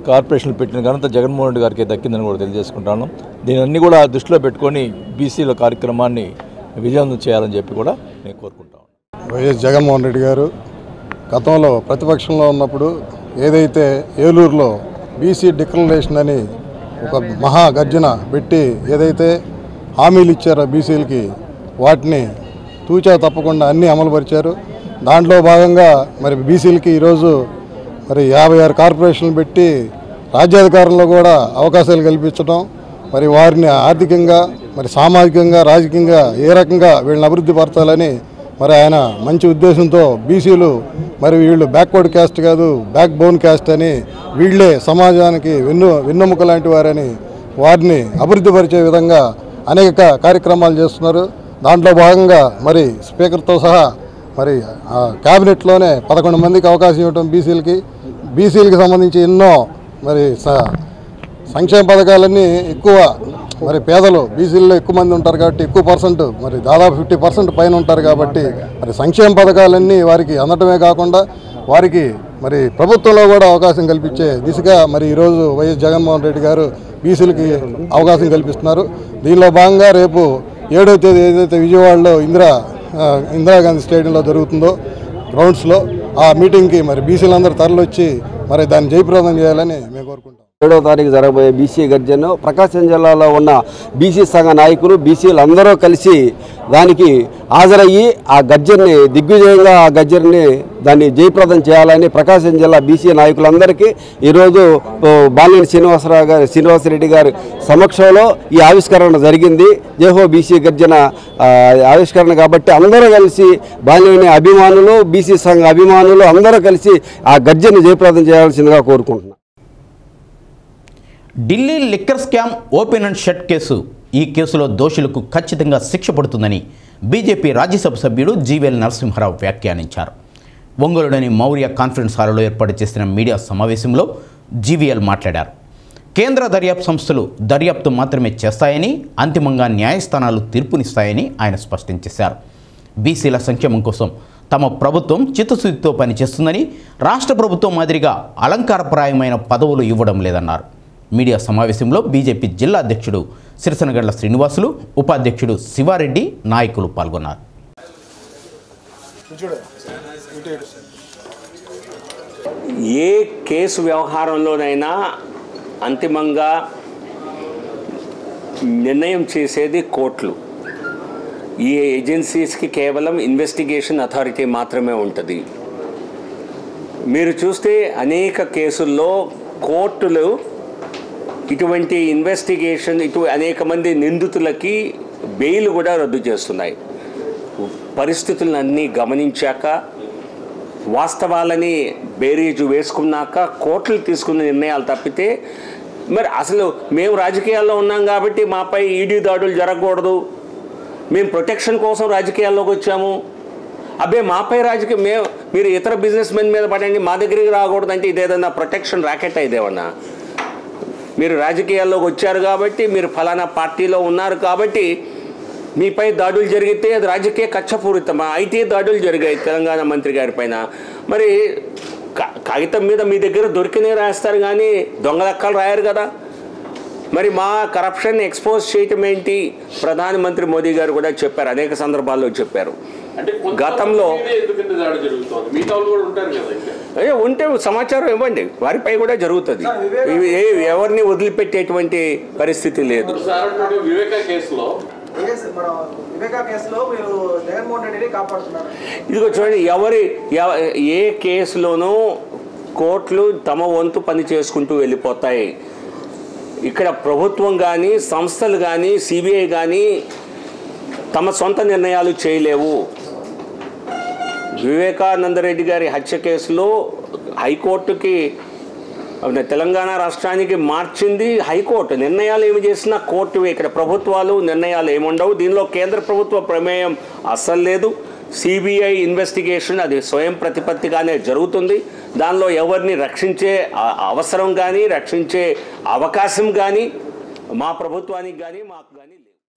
కార్పొరేషన్లు పెట్టిన ఘనత జగన్మోహన్ రెడ్డి గారికి దక్కిందని కూడా తెలియజేసుకుంటాను దీని అన్ని కూడా దృష్టిలో పెట్టుకొని బీసీల కార్యక్రమాన్ని విజయవంతం చేయాలని చెప్పి కూడా నేను కోరుకుంటాను వైఎస్ జగన్మోహన్ రెడ్డి గారు గతంలో ప్రతిపక్షంలో ఉన్నప్పుడు ఏదైతే ఏలూరులో బీసీ డిక్లరేషన్ అని ఒక మహా గర్జన పెట్టి ఏదైతే హామీలు ఇచ్చారో బీసీలకి వాటిని తూచా తప్పకుండా అన్నీ అమలుపరిచారు దాంట్లో భాగంగా మరి బీసీలకి ఈరోజు మరి యాభై ఆరు కార్పొరేషన్లు పెట్టి రాజ్యాధికారంలో కూడా అవకాశాలు కల్పించడం మరి వారిని ఆర్థికంగా మరి సామాజికంగా రాజకీయంగా ఏ రకంగా వీళ్ళని అభివృద్ధి పరచాలని మరి ఆయన మంచి ఉద్దేశంతో బీసీలు మరి వీళ్ళు బ్యాక్వర్డ్ క్యాస్ట్ కాదు బ్యాక్ బోన్ క్యాస్ట్ అని వీళ్ళే సమాజానికి వెన్ను వెన్నెముక లాంటి వారని వారిని అభివృద్ధి పరిచే విధంగా అనేక కార్యక్రమాలు చేస్తున్నారు దాంట్లో భాగంగా మరి స్పీకర్తో సహా మరి ఆ క్యాబినెట్లోనే పదకొండు మందికి అవకాశం ఇవ్వటం బీసీలకి బీసీలకి సంబంధించి ఎన్నో మరి స- సంక్షేమ పథకాలన్నీ ఎక్కువ మరి పేదలు బీసీల్లో ఎక్కువ మంది ఉంటారు కాబట్టి ఎక్కువ పర్సెంట్ మరి దాదాపు ఫిఫ్టీ పర్సెంట్ పైన ఉంటారు కాబట్టి మరి సంక్షేమ పథకాలన్నీ వారికి అందటమే కాకుండా వారికి మరి ప్రభుత్వంలో కూడా అవకాశం కల్పించే దిశగా మరి ఈరోజు వైఎస్ జగన్మోహన్ రెడ్డి గారు బీసీలకి అవకాశం కల్పిస్తున్నారు దీనిలో భాగంగా రేపు ఏడవ తేదీ ఏదైతే విజయవాడలో ఇందిరా ఆ, ఇందిరాగాంధీ స్టేడియంలో జరుగుతుందో గ్రౌండ్స్లో ఆ మీటింగ్కి మరి బీసీలందరూ తరలివచ్చి మరి దాన్ని జయప్రదం చేయాలని మేము కోరుకుంటాం ఏడవ తారీఖు జరగబోయే బీసీ గర్జన ప్రకాశం జిల్లాలో ఉన్న బీసీ సంఘ నాయకులు బీసీలు అందరూ కలిసి దానికి హాజరయ్యి ఆ గర్జన్ని దిగ్విజయంగా ఆ గర్జన్ని దాన్ని జయప్రదం చేయాలని ప్రకాశం జిల్లా బీసీ నాయకులందరికీ ఈరోజు ఓ, బాలినేని శ్రీనివాసరావు గారి శ్రీనివాసరెడ్డి గారి సమక్షంలో ఈ ఆవిష్కరణ జరిగింది జేహో బీసీ గర్జన ఆ, ఆవిష్కరణ కాబట్టి అందరూ కలిసి బాలినేని అభిమానులు బీసీ సంఘ అభిమానులు అందరూ కలిసి ఆ గర్జన్ని జయప్రదం చేయాల్సిందిగా కోరుకుంటున్నాను Delhi liquor scam open and shut case ఈ కేసులో దోషులకు ఖచ్చితంగా శిక్ష పడుతుందని బీజేపీ రాజ్యసభ సభ్యుడు జీవీఎల్ నరసింహారావు వ్యాఖ్యానించారు ఒంగోలులోని మౌర్య కాన్ఫరెన్స్ హాల్లో ఏర్పాటు చేసిన మీడియా సమావేశంలో జీవీఎల్ మాట్లాడారు కేంద్ర దర్యాప్తు సంస్థలు దర్యాప్తు మాత్రమే చేస్తాయని అంతిమంగా న్యాయస్థానాలు తీర్పునిస్తాయని ఆయన స్పష్టం చేశారు బీసీల సంక్షేమం కోసం తమ ప్రభుత్వం చిత్తశుద్ధితో పనిచేస్తుందని రాష్ట్ర ప్రభుత్వం మాదిరిగా అలంకారప్రాయమైన పదవులు ఇవ్వడం లేదన్నారు మీడియా సమావేశంలో బీజేపీ జిల్లా అధ్యక్షుడు సిరిసనగడ్ల శ్రీనివాసులు ఉపాధ్యక్షుడు శివారెడ్డి నాయకులు పాల్గొన్నారు చూడు ఇటు ఇటు ఏ కేసు వ్యవహారంలోనైనా అంతిమంగా నిర్ణయం చేసేది కోర్టులు ఈ ఏజెన్సీస్కి కేవలం ఇన్వెస్టిగేషన్ అథారిటీ మాత్రమే ఉంటుంది మీరు చూస్తే అనేక కేసుల్లో కోర్టులు ఇటువంటి ఇన్వెస్టిగేషన్ ఇటు అనేక మంది నిందితులకి బెయిల్ కూడా రద్దు చేస్తున్నాయి పరిస్థితులన్నీ గమనించాక వాస్తవాలని బేరీజు వేసుకున్నాక కోర్టులు తీసుకున్న నిర్ణయాలు తప్పితే మరి అసలు మేము రాజకీయాల్లో ఉన్నాం కాబట్టి మాపై ఈడీ దాడులు జరగకూడదు మేము ప్రొటెక్షన్ కోసం రాజకీయాల్లోకి వచ్చాము అబ్బే మాపై రాజకీయ మేము మీరు ఇతర బిజినెస్ మెన్ మీద పడండి మా దగ్గరికి రాకూడదు అంటే ఇదేదన్నా ప్రొటెక్షన్ ర్యాకెట్ ఇదేమన్నా మీరు రాజకీయాల్లోకి వచ్చారు కాబట్టి మీరు ఫలానా పార్టీలో ఉన్నారు కాబట్టి మీపై దాడులు జరిగితే అది రాజకీయ కక్షపూరితమా ఐటీ దాడులు జరిగాయి తెలంగాణ మంత్రి గారి పైన మరి కా- కాగితం మీద మీ దగ్గర దొరికినే రాస్తారు కానీ దొంగ లెక్కలు రాయరు కదా మరి మా కరప్షన్ ఎక్స్పోజ్ చేయటం ఏంటి ప్రధానమంత్రి మోదీ గారు కూడా చెప్పారు అనేక సందర్భాల్లో చెప్పారు గతంలో ఎందుకంటే దాడి జరుగుతుంది మిగతా వాళ్ళు కూడా ఉంటారు కదా ఇంకా అయ్యో ఉంటే సమాచారం ఇవ్వండి వారిపై కూడా జరుగుతుంది ఇవి ఏ- ఎవరిని వదిలిపెట్టేటువంటి పరిస్థితి లేదు ఇప్పుడు సార్ అంటున్నాడు వివేక కేసులో ఏఎస్ మన వివేకా కేసులో మీరు జగన్మోహన్ రెడ్డిని కాపాడుతున్నారు ఇదిగో చూడండి ఎవరి ఎవ- ఏ కేసులోనూ కోర్టులు తమ వంతు పని చేసుకుంటూ వెళ్ళిపోతాయి ఇక్కడ ప్రభుత్వం కానీ సంస్థలు కానీ సిబిఐ కానీ తమ సొంత నిర్ణయాలు చేయలేవు వివేకానందరెడ్డి గారి హత్య కేసులో హైకోర్టుకి అవును, తెలంగాణ రాష్ట్రానికి మార్చింది హైకోర్టు నిర్ణయాలు ఏమి చేసినా కోర్టు ఇక్కడ ప్రభుత్వాలు నిర్ణయాలు ఏముండవు దీనిలో కేంద్ర ప్రభుత్వ ప్రమేయం అస్సలు లేదు సిబిఐ ఇన్వెస్టిగేషన్ అది స్వయం ప్రతిపత్తిగానే జరుగుతుంది దానిలో ఎవరిని రక్షించే అ- అవసరం కానీ రక్షించే అవకాశం కానీ మా ప్రభుత్వానికి కానీ మాకు కానీ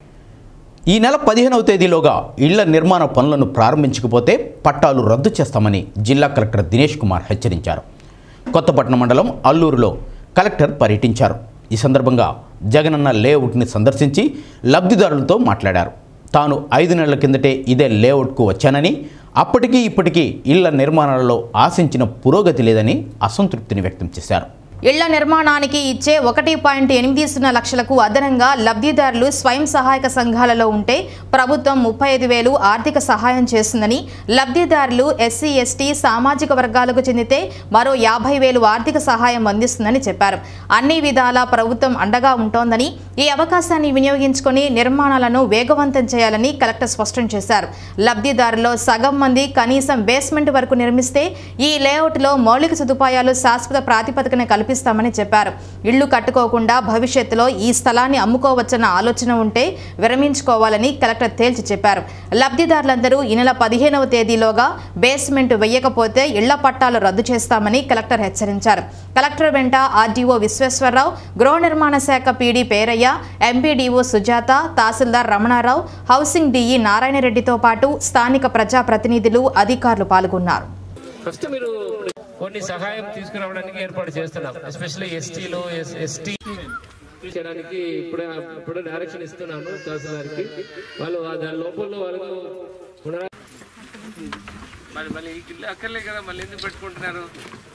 ఈ నెల పదిహేనవ తేదీలోగా ఇళ్ల నిర్మాణ పనులను ప్రారంభించకపోతే పట్టాలు రద్దు చేస్తామని జిల్లా కలెక్టర్ దినేష్ కుమార్ హెచ్చరించారు కొత్తపట్నం మండలం అల్లూరులో కలెక్టర్ పర్యటించారు ఈ సందర్భంగా జగనన్న లేఅవుట్ని సందర్శించి లబ్ధిదారులతో మాట్లాడారు తాను ఐదు నెలల కిందటే ఇదే లేఅవుట్కు వచ్చానని అప్పటికీ ఇప్పటికీ ఇళ్ల నిర్మాణాలలో ఆశించిన పురోగతి లేదని అసంతృప్తిని వ్యక్తం చేశారు ఇళ్ల నిర్మాణానికి ఇచ్చే ఒకటి పాయింట్ ఎనిమిది సున్నా లక్షలకు అదనంగా లబ్ధిదారులు స్వయం సహాయక సంఘాలలో ఉంటే ప్రభుత్వం ముప్పై ఐదు వేలు ఆర్థిక సహాయం చేస్తుందని లబ్ధిదారులు ఎస్సీ ఎస్టీ సామాజిక వర్గాలకు చెందితే మరో యాభై వేలు ఆర్థిక సహాయం అందిస్తుందని చెప్పారు అన్ని విధాల ప్రభుత్వం అండగా ఉంటోందని ఈ అవకాశాన్ని వినియోగించుకొని నిర్మాణాలను వేగవంతం చేయాలని కలెక్టర్ స్పష్టం చేశారు లబ్ధిదారుల్లో సగం మంది కనీసం బేస్మెంట్ వరకు నిర్మిస్తే ఈ లేఅవుట్లో మౌలిక సదుపాయాలు శాశ్వత ప్రాతిపదికన కల్పిస్తామని చెప్పారు ఇళ్లు కట్టుకోకుండా భవిష్యత్తులో ఈ స్థలాన్ని అమ్ముకోవచ్చన్న ఆలోచన ఉంటే విరమించుకోవాలని కలెక్టర్ తేల్చి చెప్పారు లబ్ధిదారులందరూ ఈ నెల పదిహేనవ తేదీలోగా బేస్మెంట్ వేయకపోతే ఇళ్ల పట్టాలు రద్దు చేస్తామని కలెక్టర్ హెచ్చరించారు కలెక్టర్ వెంట ఆర్డీఓ విశ్వేశ్వరరావు గృహ నిర్మాణ శాఖ పీడీ పేరయ్య ఎంపీడీఓ సుజాత తహసీల్దార్ రమణారావు హౌసింగ్ డీఈ నారాయణరెడ్డితో పాటు స్థానిక ప్రజాప్రతినిధులు అధికారులు పాల్గొన్నారు ఫస్ట్ మీరు కొన్ని సహాయం తీసుకురావడానికి ఏర్పాటు చేస్తున్నాం ఎస్పెషల్లీ ఎస్టీలో ఎస్టీ చేయడానికి ఇప్పుడే ఇప్పుడే డైరెక్షన్ ఇస్తున్నాను తహసీల్దార్కి వాళ్ళు ఆ దాని లోపల వాళ్ళకు పునరా మరి మళ్ళీ ఈ ఇల్లు అక్కర్లే కదా మళ్ళీ ఎందుకు పెట్టుకుంటున్నారు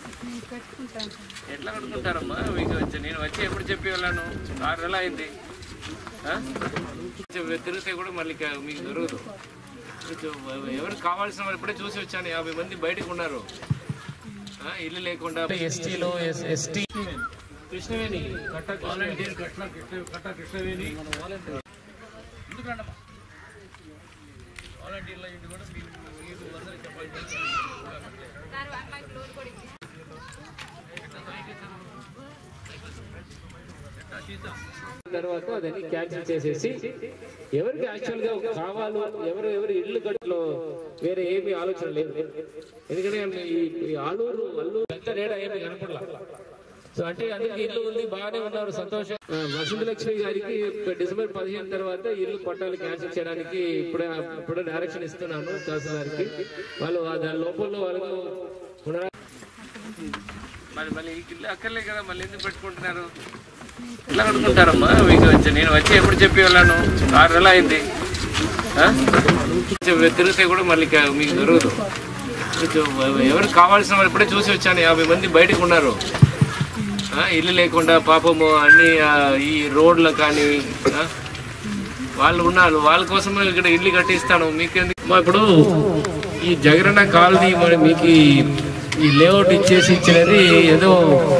ఎట్లా కట్టుకుంటారమ్మా మీకు వచ్చి నేను వచ్చి ఎప్పుడు చెప్పి వెళ్ళాను ఆరు నెలలు అయింది ఆ? కొంచెం తిరిగితే కూడా మళ్ళీ ఇక మీకు దొరకదు కొంచెం ఎవరికి కావాల్సిన వాళ్ళు ఇప్పుడే చూసి వచ్చాను యాభై మంది బయటకు ఉన్నారు ఆ, ఇల్లు లేకుండా ఎస్టీలో ఎస్టీ కృష్ణవేణి కట్ట వాలంటీర్ కట్ట కృష్ణ కట్ట కృష్ణవేణి వాలంటీర్ వాలంటీర్ల ఇంటి కూడా మీరు మీరు అందరికీ చెప్పండి తర్వాత అదని క్యాన్సిల్ చేసేసి ఎవరికి యాక్చువల్ గా కావాలో ఎవరు ఎవరు ఇల్లు కట్టులో వేరే ఏమీ ఆలోచన లేదు ఎందుకంటే ఈ ఈ ఆలూరు అల్లూరు ఎంత రేడా ఏమీ కనపడలా సో అంటే అందరికి ఇల్లు ఉంది బాగానే ఉన్నారు సంతోషం ఆ, వసంత లక్ష్మి గారికి డిసెంబర్ పదిహేను తర్వాత ఇల్లు పట్టాలు క్యాన్సిల్ చేయడానికి ఇప్పుడే ఇప్పుడే డైరెక్షన్ ఇస్తున్నాను తహసీల్దార్కి వాళ్ళు ఆ దాని లోపల వాళ్ళకు పునరా మరి మళ్ళీ ఈ ఇల్లు అక్కర్లే కదా మళ్ళీ ఎందుకు పెట్టుకుంటున్నారు ఎట్లా కట్టుకుంటారమ్మా మీకు వచ్చి నేను వచ్చి ఎప్పుడు చెప్పి వెళ్ళాను ఆరు నెలలు అయింది ఆ? కొంచెం తిరిగితే కూడా మళ్ళీ ఇక మీకు దొరకదు కొంచెం ఎవరికి కావాల్సిన వాళ్ళు ఇప్పుడే చూసి వచ్చాను యాభై మంది బయటకు ఉన్నారు ఆ, ఇల్లు లేకుండా పాపము అన్ని ఆ, ఈ రోడ్లు కానీ ఆ, వాళ్ళు ఉన్నారు వాళ్ళ కోసం ఇక్కడ ఇల్లు కట్టిస్తాను మీకెందుకు మా ఇప్పుడు ఈ జగనన్న కాలనీ మరి మీకు ఈ- ఈ లేఅవుట్ ఇచ్చేసి ఇచ్చినది ఏదో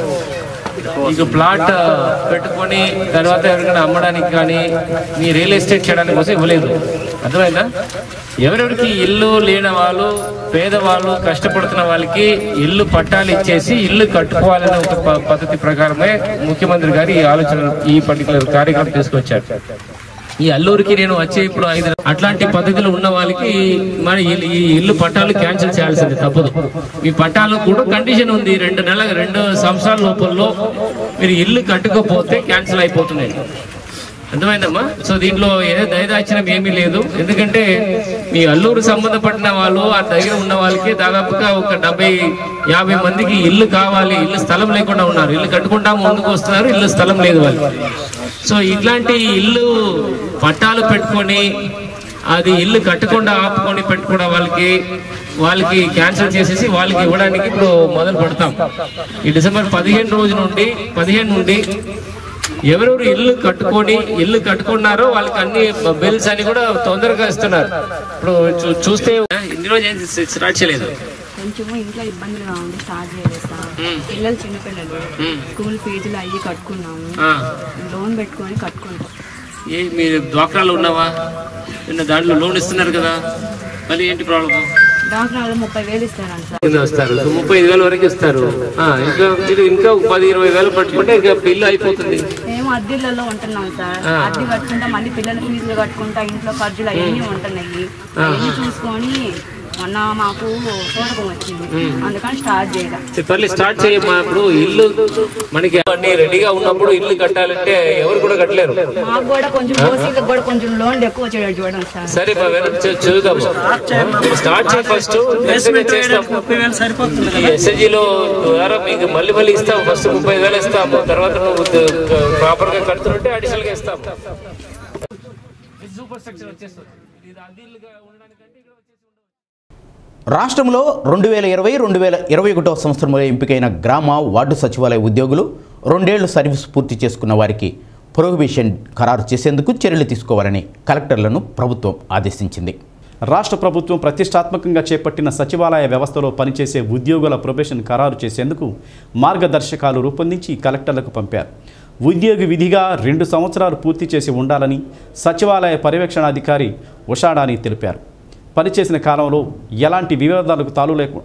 ఇక ప్లాట్ పెట్టుకొని తర్వాత ఎవరికైనా అమ్మడానికి కానీ మీ రియల్ ఎస్టేట్ చేయడానికి కోసం ఇవ్వలేదు అర్థమైందా ఎవరెవరికి ఇల్లు లేని వాళ్ళు పేదవాళ్ళు కష్టపడుతున్న వాళ్ళకి ఇల్లు పట్టాలు ఇచ్చేసి ఇల్లు కట్టుకోవాలనే ఒక ప- పద్ధతి ప్రకారమే ముఖ్యమంత్రి గారు ఈ ఆలోచన ఈ పర్టికులర్ కార్యక్రమం తీసుకొచ్చారు ఈ అల్లూరికి నేను వచ్చే ఇప్పుడు ఐదు అట్లాంటి పద్ధతులు ఉన్న వాళ్ళకి మన ఈ- ఈ ఇల్లు పట్టాలు క్యాన్సిల్ చేయాల్సింది తప్పదు మీ పట్టాలు కూడా కండిషన్ ఉంది రెండు నెలల రెండు సంవత్సరాల లోపల్లో మీరు ఇల్లు కట్టుకోపోతే క్యాన్సిల్ అయిపోతున్నాయి అర్థమైందమ్మా సో దీంట్లో ఏ దయదాచనం ఏమీ లేదు ఎందుకంటే మీ అల్లూరు సంబంధపడిన వాళ్ళు ఆ దగ్గర ఉన్న వాళ్ళకి దాదాపుగా ఒక డెబ్బై యాభై మందికి ఇల్లు కావాలి ఇల్లు స్థలం లేకుండా ఉన్నారు ఇల్లు కట్టుకుంటా ముందుకు వస్తున్నారు ఇల్లు స్థలం లేదు వాళ్ళు సో ఇట్లాంటి ఇల్లు పట్టాలు పెట్టుకొని అది ఇల్లు కట్టకుండా ఆపుకొని పెట్టుకున్న వాళ్ళకి వాళ్ళకి క్యాన్సిల్ చేసేసి వాళ్ళకి ఇవ్వడానికి ఇప్పుడు మొదలు పెడతాం ఈ డిసెంబర్ పదిహేను రోజు నుండి పదిహేను నుండి ఎవరెవరు ఇల్లు కట్టుకొని ఇల్లు కట్టుకున్నారో వాళ్ళకి అన్ని బిల్స్ అని కూడా తొందరగా ఇస్తున్నారు ఇప్పుడు చూ- చూస్తే ఇన్ని రోజు ఏం స్టార్ట్ చేయలేదు కొంచెము ఇంట్లో ఇబ్బందిగా ఉంది స్టార్ట్ చేయలేస్తా పిల్లలు చిన్నపిల్లలు స్కూల్ ఫీజులు అయ్యి కట్టుకున్నాము ఆ. లోన్ పెట్టుకొని కట్టుకుంటాం ఏ మీరు డ్వాక్రాలో ఉన్నావా నిన్న దాంట్లో లోన్ ఇస్తున్నారు కదా మళ్ళీ ఏంటి ప్రాబ్లమ్ డాక్టర్ ముప్పై వేలు ఇస్తారంట సార్ కింద వస్తారు సో ముప్పై ఐదు వేల వరకు ఇస్తారు ఆ, ఇంకా మీరు ఇంకా ఒక పది ఇరవై వేలు పట్టుకుంటే ఇంకా బిల్లు అయిపోతుంది మేము అద్దెలలో ఉంటున్నాం సార్ ఆ. అద్దె కట్టుకుంటా మళ్ళీ పిల్లల ఫీజులు కట్టుకుంటా ఇంట్లో ఖర్చులు అవన్నీ ఉంటున్నాయి ఆ. అవన్నీ చూసుకొని మొన్న మాకు సోదకం వచ్చింది మ్మ్. అందుకని స్టార్ట్ చేయడం పర్లే స్టార్ట్ చేయమ్మా ఇప్పుడు ఇల్లు మనకి అన్ని రెడీగా ఉన్నప్పుడు ఇల్లు కట్టాలంటే ఎవరు కూడా కట్టలేరు మాకు కూడా కొంచెం ఓసీలకు కూడా కొంచెం లోన్లు ఎక్కువ వచ్చాడు చూడండి సార్ సరే మా వెనక చూ- చూద్దాం స్టార్ట్ చేయి ఫస్ట్ ఈ ఎస్ఎస్జీలో ద్వారా మీకు మళ్ళీ మళ్ళీ ఇస్తాం ఫస్ట్ ముప్పై వేలు ఇస్తాము తర్వాత నువ్వు ప్రాపర్ గా కడుతుంటే అడిషనల్ గా ఇస్తాం సూపర్ స్ట్రక్చర్ వచ్చేస్తుంది ఇది అద్దీలుగా ఉండడానికంటే ఇక్కడ రాష్ట్రంలో రెండు వేల ఇరవై రెండు వేల ఇరవై ఒకటో సంవత్సరంలో ఎంపికైన గ్రామ వార్డు సచివాలయ ఉద్యోగులు రెండేళ్లు సర్వీస్ పూర్తి చేసుకున్న వారికి ప్రొహిబిషన్ ఖరారు చేసేందుకు చర్యలు తీసుకోవాలని కలెక్టర్లను ప్రభుత్వం ఆదేశించింది రాష్ట్ర ప్రభుత్వం ప్రతిష్టాత్మకంగా చేపట్టిన సచివాలయ వ్యవస్థలో పనిచేసే ఉద్యోగుల ప్రొబేషన్ ఖరారు చేసేందుకు మార్గదర్శకాలు రూపొందించి కలెక్టర్లకు పంపారు ఉద్యోగి విధిగా రెండు సంవత్సరాలు పూర్తి చేసి ఉండాలని సచివాలయ పర్యవేక్షణాధికారి ఉషాడాని తెలిపారు పనిచేసిన కాలంలో ఎలాంటి వివాదాలకు తాలు లేకుండా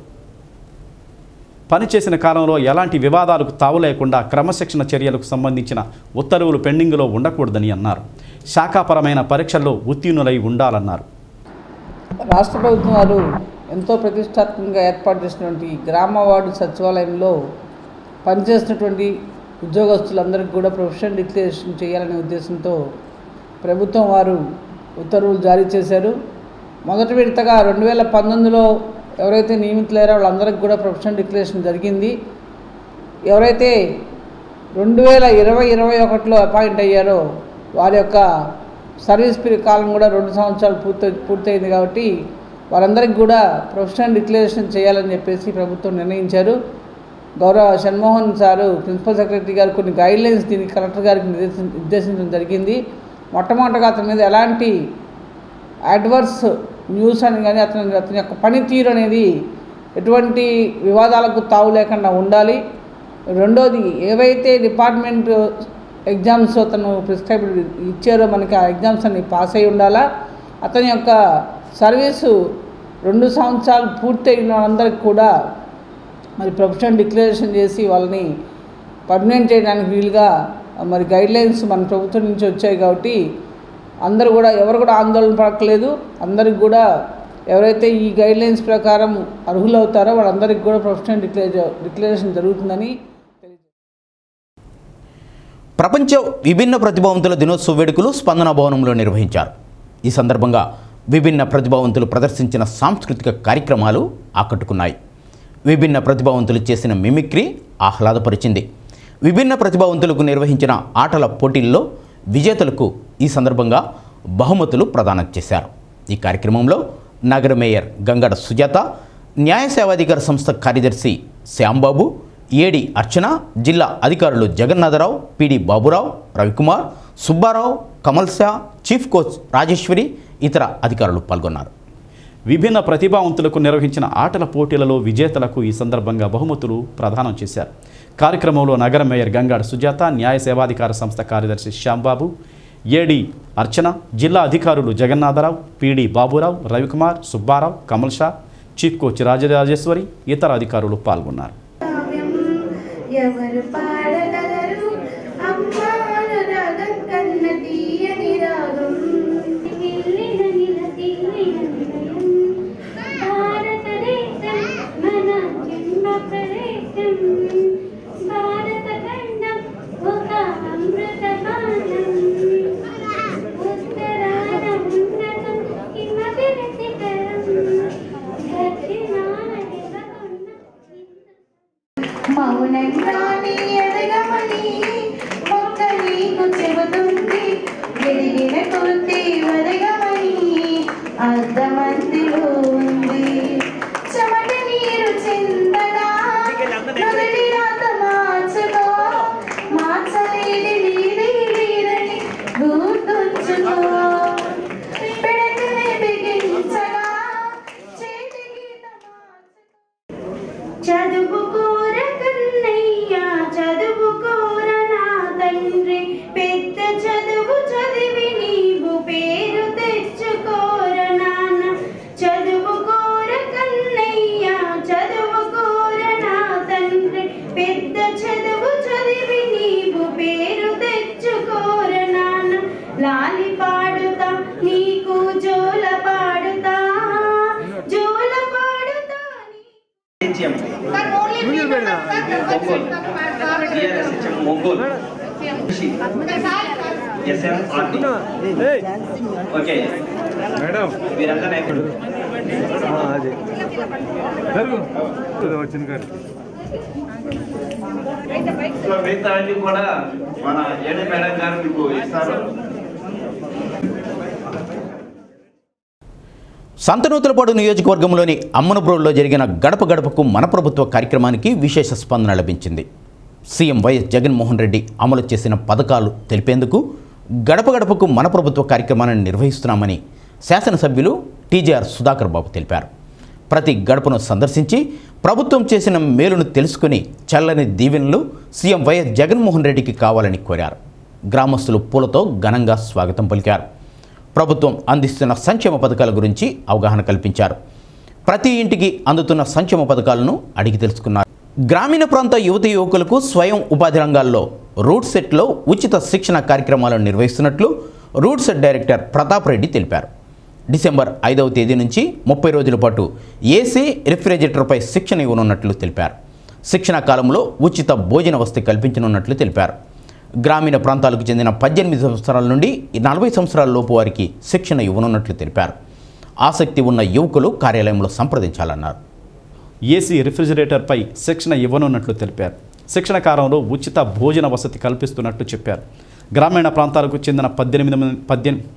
పనిచేసిన కాలంలో ఎలాంటి వివాదాలకు తావు లేకుండా క్రమశిక్షణ చర్యలకు సంబంధించిన ఉత్తర్వులు పెండింగ్లో ఉండకూడదని అన్నారు శాఖాపరమైన పరీక్షల్లో ఉత్తీర్ణులై ఉండాలన్నారు రాష్ట్ర ప్రభుత్వం వారు ఎంతో ప్రతిష్టాత్మకంగా ఏర్పాటు చేసినటువంటి గ్రామ వార్డు సచివాలయంలో పనిచేసినటువంటి ఉద్యోగస్తులందరికీ కూడా ప్రొఫెషనల్ డిక్లరేషన్ చేయాలనే ఉద్దేశంతో ప్రభుత్వం వారు ఉత్తర్వులు జారీ చేశారు మొదటి విడతగా రెండు వేల పంతొమ్మిదిలో ఎవరైతే నియమితులయ్యారో వాళ్ళందరికీ కూడా ప్రొఫెషనల్ డిక్లరేషన్ జరిగింది ఎవరైతే రెండు వేల ఇరవై ఇరవై ఒకటిలో అపాయింట్ అయ్యారో వారి యొక్క సర్వీస్ పీరియడ్ కాలం కూడా రెండు సంవత్సరాలు పూర్తి పూర్తయింది కాబట్టి వారందరికీ కూడా ప్రొఫెషనల్ డిక్లరేషన్ చేయాలని చెప్పేసి ప్రభుత్వం నిర్ణయించారు గౌరవ షణ్మోహన్ సారు ప్రిన్సిపల్ సెక్రటరీ గారు కొన్ని గైడ్ లైన్స్ దీనికి కలెక్టర్ గారికి నిర్దేశి నిర్దేశించడం జరిగింది మొట్టమొదటిగా అతని మీద ఎలాంటి అడ్వర్స్ న్యూస్ అని కానీ అతని అతని యొక్క పనితీరు అనేది ఎటువంటి వివాదాలకు తావు లేకుండా ఉండాలి రెండోది ఏవైతే డిపార్ట్మెంట్ ఎగ్జామ్స్ అతను ప్రిస్క్రైబ్ ఇచ్చారో మనకి ఆ ఎగ్జామ్స్ అన్ని పాస్ అయి ఉండాలా అతని యొక్క సర్వీసు రెండు సంవత్సరాలు పూర్తయిన వాళ్ళందరికీ కూడా మరి ప్రొఫెషనల్ డిక్లరేషన్ చేసి వాళ్ళని పర్మనెంట్ చేయడానికి వీలుగా మరి గైడ్లైన్స్ మన ప్రభుత్వం నుంచి వచ్చాయి కాబట్టి అందరూ కూడా ఎవరు కూడా ఆందోళన పడట్లేదు అందరికి కూడా ఎవరైతే ఈ గైడ్లైన్స్ ప్రకారం అర్హులవుతారో వాళ్ళందరికీ కూడా ప్రొఫెషనల్ డిక్లేర్ డిక్లరేషన్ జరుగుతుందని ప్రపంచ విభిన్న ప్రతిభావంతుల దినోత్సవ వేడుకలు స్పందన భవనంలో నిర్వహించారు ఈ సందర్భంగా విభిన్న ప్రతిభావంతులు ప్రదర్శించిన సాంస్కృతిక కార్యక్రమాలు ఆకట్టుకున్నాయి విభిన్న ప్రతిభావంతులు చేసిన మిమిక్రీ ఆహ్లాదపరిచింది విభిన్న ప్రతిభావంతులకు నిర్వహించిన ఆటల పోటీల్లో విజేతలకు ఈ సందర్భంగా బహుమతులు ప్రదానం చేశారు ఈ కార్యక్రమంలో నగర మేయర్ గంగడ సుజాత న్యాయ సేవాధికార సంస్థ కార్యదర్శి శ్యాంబాబు ఏడి అర్చన జిల్లా అధికారులు Jagannatharao PD Baburao Ravikumar Subbarao Kamal Shah chief coach Rajeshwari ఇతర అధికారులు పాల్గొన్నారు విభిన్న ప్రతిభావంతులకు నిర్వహించిన ఆటల పోటీలలో విజేతలకు ఈ సందర్భంగా బహుమతులు ప్రదానం చేశారు కార్యక్రమంలో నగర మేయర్ గంగాడ సుజాత న్యాయ సేవాధికార సంస్థ కార్యదర్శి శ్యాంబాబు ఏడి అర్చన జిల్లా అధికారులు Jagannatharao PD Baburao Ravikumar Subbarao Kamal Shah chief coach Rajarajeshwari ఇతర అధికారులు పాల్గొన్నారు ఎవరు పాడగలరు అమ్మాను రాగం కన్న తీయని రాగం గిల్లిన నిలదిల్లిన నిలయం భారతదేశం మన జన్మ ప్రదేశం భారత ఖండం ఒక అమృత పానం ఉత్తరాన ఉన్నతం హిమగిరిశిఖరం దక్షిణాన దేవకొండ మౌనంగానే ఎదగమని మొక్క నీకు చెబుతుంది ఎదిగిన కొద్ది వదగమని అర్ధమందిలో ఉంది చెమట నీరు చిందగా మొదటి రాత మార్చుకో మార్చలేని నీది నీదని గుర్తుంచుకో పెడకనే బిగించగా చదువుకోర కన్నయ్య చదువుకోర నా తండ్రి పెద్ద చదువు చదివి నీవు పేరు తెచ్చుకోర నాన్న చదువుకోర కన్నయ్య చదువుకోర నా తండ్రి పెద్ద చదువు చదివి నీవు పేరు తెచ్చుకోర నాన్న లాలి పాడుతా నీకు జోల పాడుతా జోల హెచ్ఎం జిఆర్ఎస్హెచ్ఎం ఒంగోలు ఎస్ఎంఆర్టీ ఓకే మేడం వీరంతా నాయకుడు అది వచ్చిన గారు సో మిగతా అన్ని కూడా మన ఏడు మేడం గారు మీకు ఇస్తారు సంతనూతలపాడు నియోజకవర్గంలోని అమ్మనబ్రోడ్లో జరిగిన గడప గడపకు మన ప్రభుత్వ కార్యక్రమానికి విశేష స్పందన లభించింది సీఎం వైఎస్ జగన్మోహన్ రెడ్డి అమలు చేసిన పథకాలు తెలిపేందుకు గడప గడపకు మన ప్రభుత్వ కార్యక్రమాన్ని నిర్వహిస్తున్నామని శాసనసభ్యులు టీజేఆర్ సుధాకర్ బాబు తెలిపారు ప్రతి గడపను సందర్శించి ప్రభుత్వం చేసిన మేలును తెలుసుకుని చల్లని దీవెనలు సీఎం వైఎస్ జగన్మోహన్ రెడ్డికి కావాలని కోరారు గ్రామస్తులు పూలతో ఘనంగా స్వాగతం పలికారు ప్రభుత్వం అందిస్తున్న సంక్షేమ పథకాల గురించి అవగాహన కల్పించారు ప్రతి ఇంటికి అందుతున్న సంక్షేమ పథకాలను అడిగి తెలుసుకున్నారు గ్రామీణ ప్రాంత యువత యువకులకు స్వయం ఉపాధి రంగాల్లో రూట్ సెట్లో ఉచిత శిక్షణ కార్యక్రమాలను నిర్వహిస్తున్నట్లు RUDSET director Pratap Reddy తెలిపారు డిసెంబర్ ఐదవ తేదీ నుంచి ముప్పై రోజుల పాటు ఏసీ రిఫ్రిజిరేటర్పై శిక్షణ ఇవ్వనున్నట్లు తెలిపారు శిక్షణ కాలంలో ఉచిత భోజన వసతి కల్పించనున్నట్లు తెలిపారు గ్రామీణ ప్రాంతాలకు చెందిన పద్దెనిమిది సంవత్సరాల నుండి నలభై సంవత్సరాల లోపు వారికి శిక్షణ ఇవ్వనున్నట్లు తెలిపారు ఆసక్తి ఉన్న యువకులు కార్యాలయంలో సంప్రదించాలన్నారు ఏసీ రిఫ్రిజిరేటర్పై శిక్షణ ఇవ్వనున్నట్లు తెలిపారు శిక్షణ కాలంలో ఉచిత భోజన వసతి కల్పిస్తున్నట్లు చెప్పారు గ్రామీణ ప్రాంతాలకు చెందిన పద్దెనిమిది మంది పద్దెనిమిది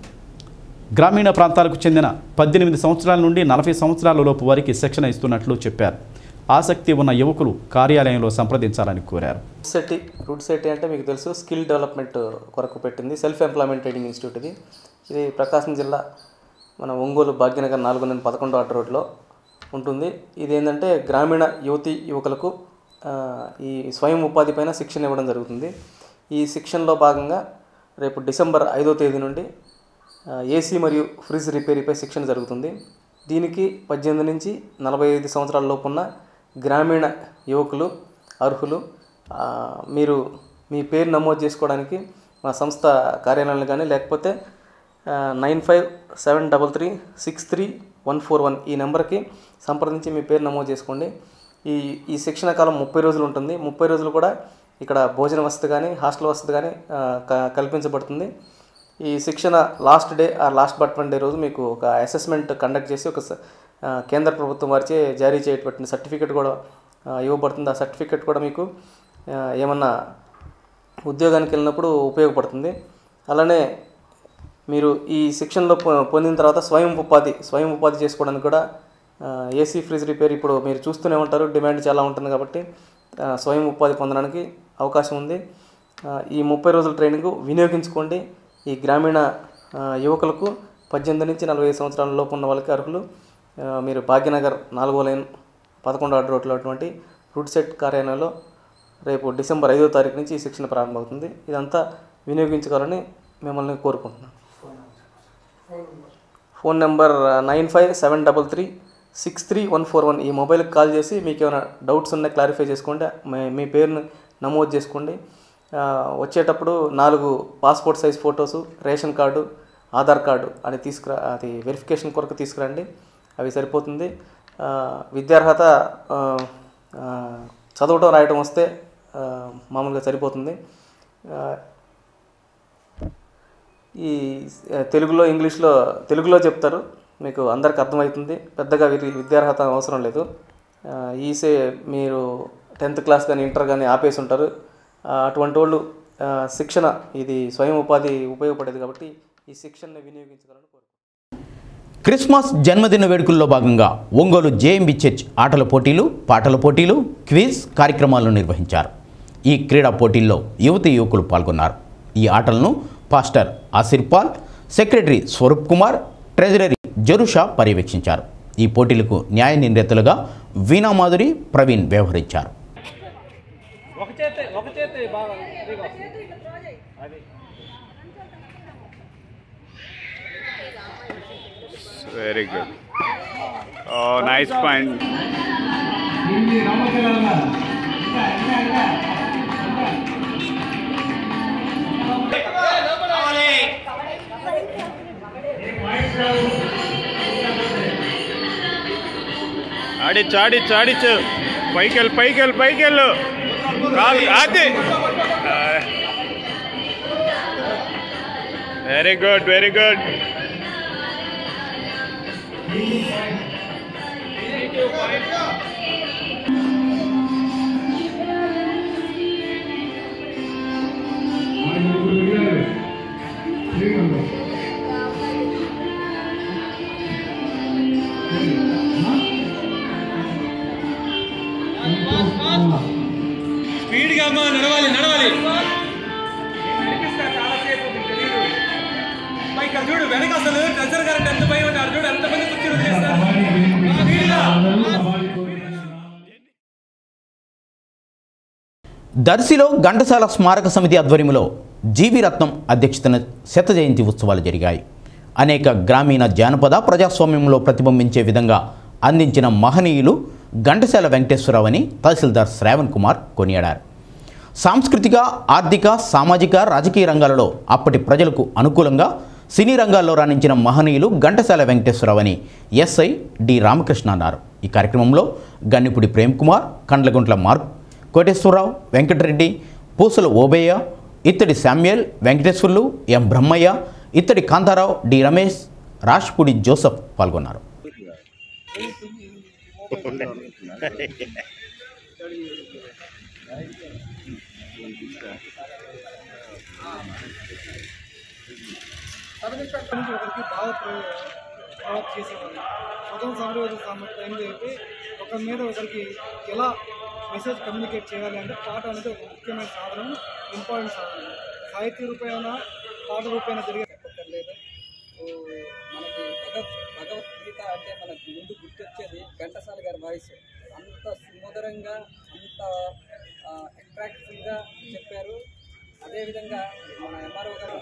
గ్రామీణ ప్రాంతాలకు చెందిన పద్దెనిమిది సంవత్సరాల నుండి నలభై సంవత్సరాల లోపు వారికి శిక్షణ ఇస్తున్నట్లు చెప్పారు ఆసక్తి ఉన్న యువకులు కార్యాలయంలో సంప్రదించాలని కోరారు సెట్టి రూట్ సెట్టి అంటే మీకు తెలుసు స్కిల్ డెవలప్మెంట్ కొరకు పెట్టింది సెల్ఫ్ ఎంప్లాయ్మెంట్ ట్రైనింగ్ ఇన్స్టిట్యూట్ ఇది ఇది ప్రకాశం జిల్లా మన ఒంగోలు భాగ్యనగర్ నాలుగు వందల పదకొండో అడ్డ రోడ్లో ఉంటుంది ఇది ఏంటంటే గ్రామీణ యువతి యువకులకు ఆ, ఈ స్వయం ఉపాధి పైన శిక్షణ ఇవ్వడం జరుగుతుంది ఈ శిక్షణలో భాగంగా రేపు డిసెంబర్ ఐదో తేదీ నుండి ఆ, ఏసీ మరియు ఫ్రిడ్జ్ రిపేరీపై శిక్షణ జరుగుతుంది దీనికి పద్దెనిమిది నుంచి నలభై ఐదు సంవత్సరాల లోపున్న గ్రామీణ యువకులు అర్హులు ఆ, మీరు మీ పేరు నమోదు చేసుకోవడానికి మా సంస్థ కార్యాలయంలో కానీ లేకపోతే nine five seven double three six three one four one ఈ నెంబర్కి సంప్రదించి మీ పేరు నమోదు చేసుకోండి ఈ ఈ శిక్షణ కాలం ముప్పై రోజులు ఉంటుంది ముప్పై రోజులు కూడా ఇక్కడ భోజన వసతి కానీ హాస్టల్ వసతి కానీ ఆ, క- కల్పించబడుతుంది ఈ శిక్షణ లాస్ట్ డే ఆ లాస్ట్ బట్ వన్ డే రోజు మీకు ఒక అసెస్మెంట్ కండక్ట్ చేసి ఒక స- ఆ, కేంద్ర ప్రభుత్వం వారిచే జారీ చేయబడిన సర్టిఫికేట్ కూడా ఆ, ఇవ్వబడుతుంది ఆ సర్టిఫికేట్ కూడా మీకు ఆ, ఏమన్నా ఉద్యోగానికి వెళ్ళినప్పుడు ఉపయోగపడుతుంది అలానే మీరు ఈ శిక్షణలో పొ- పొందిన తర్వాత స్వయం ఉపాధి స్వయం ఉపాధి చేసుకోవడానికి కూడా ఆ, ఏసీ ఫ్రిడ్జ్ రిపేర్ ఇప్పుడు మీరు చూస్తూనే ఉంటారు డిమాండ్ చాలా ఉంటుంది కాబట్టి ఆ, స్వయం ఉపాధి పొందడానికి అవకాశం ఉంది ఆ, ఈ ముప్పై రోజుల ట్రైనింగ్ వినియోగించుకోండి ఈ గ్రామీణ ఆ, యువకులకు పద్దెనిమిది నుంచి నలభై ఐదు సంవత్సరాల లోపు ఉన్న వాళ్ళకి అర్హులు ఆ, మీరు భాగ్యనగర్ నాలుగో లైన్ పదకొండో అడ్డు రోడ్లో అటువంటి రూట్ సెట్ కార్యాలయంలో రేపు డిసెంబర్ ఐదో తారీఖు నుంచి ఈ శిక్షణ ప్రారంభమవుతుంది ఇదంతా వినియోగించుకోవాలని మిమ్మల్ని కోరుకుంటున్నాను phone number nine five seven double three six three one four one ఈ మొబైల్కి కాల్ చేసి మీకు ఏమైనా డౌట్స్ ఉన్నా క్లారిఫై చేసుకోండి మీ- మీ పేరును నమోదు చేసుకోండి ఆ, వచ్చేటప్పుడు నాలుగు passport size photos ration card Aadhaar card అని తీసుకురా అది వెరిఫికేషన్ కొరకు తీసుకురండి అవి సరిపోతుంది ఆ, విద్యార్హత ఆ, ఆ, చదవటం రాయటం వస్తే ఆ, మామూలుగా సరిపోతుంది ఆ, ఈ ఆ, తెలుగులో ఇంగ్లీష్లో తెలుగులో చెప్తారు మీకు అందరికి అర్థమవుతుంది పెద్దగా వీరి విద్యార్హత అవసరం లేదు ఆ, ఈసే మీరు టెన్త్ క్లాస్ కానీ ఇంటర్ కానీ ఆపేసి ఉంటారు ఆ, అటువంటి వాళ్ళు ఆ, శిక్షణ ఇది స్వయం ఉపాధి ఉపయోగపడేది కాబట్టి ఈ శిక్షణని వినియోగించుకోవాలని క్రిస్మస్ జన్మదిన వేడుకల్లో భాగంగా ఒంగోలు జేఎంబి చర్చ్ ఆటల పోటీలు పాటల పోటీలు క్విజ్ కార్యక్రమాలను నిర్వహించారు ఈ క్రీడా పోటీల్లో యువతి యువకులు పాల్గొన్నారు ఈ ఆటలను pastor Asir Paul secretary Swaroop Kumar treasury Jerusha పర్యవేక్షించారు ఈ పోటీలకు న్యాయ నిర్ణేతలుగా వీణా మాధురి ప్రవీణ్ వ్యవహరించారు ఒక చేతి ఒక చేతి బాగా ఇదిగో. అది Very good. Oh, nice point. ఆడిచ్చు ఆడిచ్చు ఆడిచ్చు పైకి వెళ్ళి పైకి వెళ్ళి పైకి వెళ్ళు కాదు అది వెరీ గుడ్ వెరీ గుడ్ స్పీడ్గా అమ్మా నడవాలి నడవాలి నడిపిస్తా చాలాసేపు మీకు తెలియదు అమ్మా, ఇక్కడ చూడు వెనక అసలు ట్రెజర్ గారు ఎంత భయం ఉంటారు చూడు ఎంతమంది కూర్చొని చేస్తారు స్పీడ్గా దర్శిలో ఘంటసాల స్మారక సమితి ఆధ్వర్యంలో జీవి రత్నం అధ్యక్షతన శత జయంతి ఉత్సవాలు జరిగాయి అనేక గ్రామీణ జానపద ప్రజాస్వామ్యంలో ప్రతిబింబించే విధంగా అందించిన మహనీయులు ఘంటసాల వెంకటేశ్వరరావు అని తహసీల్దార్ శ్రావణ్ కుమార్ కొనియాడారు సాంస్కృతిక ఆర్థిక సామాజిక రాజకీయ రంగాలలో అప్పటి ప్రజలకు అనుకూలంగా సినీ రంగాల్లో రాణించిన మహనీయులు ఘంటసాల వెంకటేశ్వరరావు అని ఎస్ఐ డి రామకృష్ణ అన్నారు ఈ కార్యక్రమంలో Gannipudi Prem Kumar Kandlaguntla Mark Koteswararao Venkatareddy Poosala Obayya Ittadi Samuel Venkateswarlu M Brahmayya Ittadi Kantharao D Ramesh Rashpudi Joseph పాల్గొన్నారు చదివినప్పటి నుంచి ఒకరికి భావ భావ చేసేవాళ్ళు స్వతంత్ర సమరయోధ టైంలో అయితే ఒకరి మీద ఒకరికి ఎలా మెసేజ్ కమ్యూనికేట్ చేయాలి అంటే పాట అనేది ఒక ముఖ్యమైన సాధనం ఇంపార్టెంట్ సాధనం సాహిత్య రూపేణ పాట రూపేణ జరిగే లేదు సో మనకి భగవత్ భగవద్గీత అంటే మనకి ముందు గుర్తొచ్చేది ఘంటసాల గారి వాయిస్ అంత సుమధురంగా అంత అట్రాక్టివ్గా చెప్పారు అదేవిధంగా మన ఎంఆర్ఓ గారు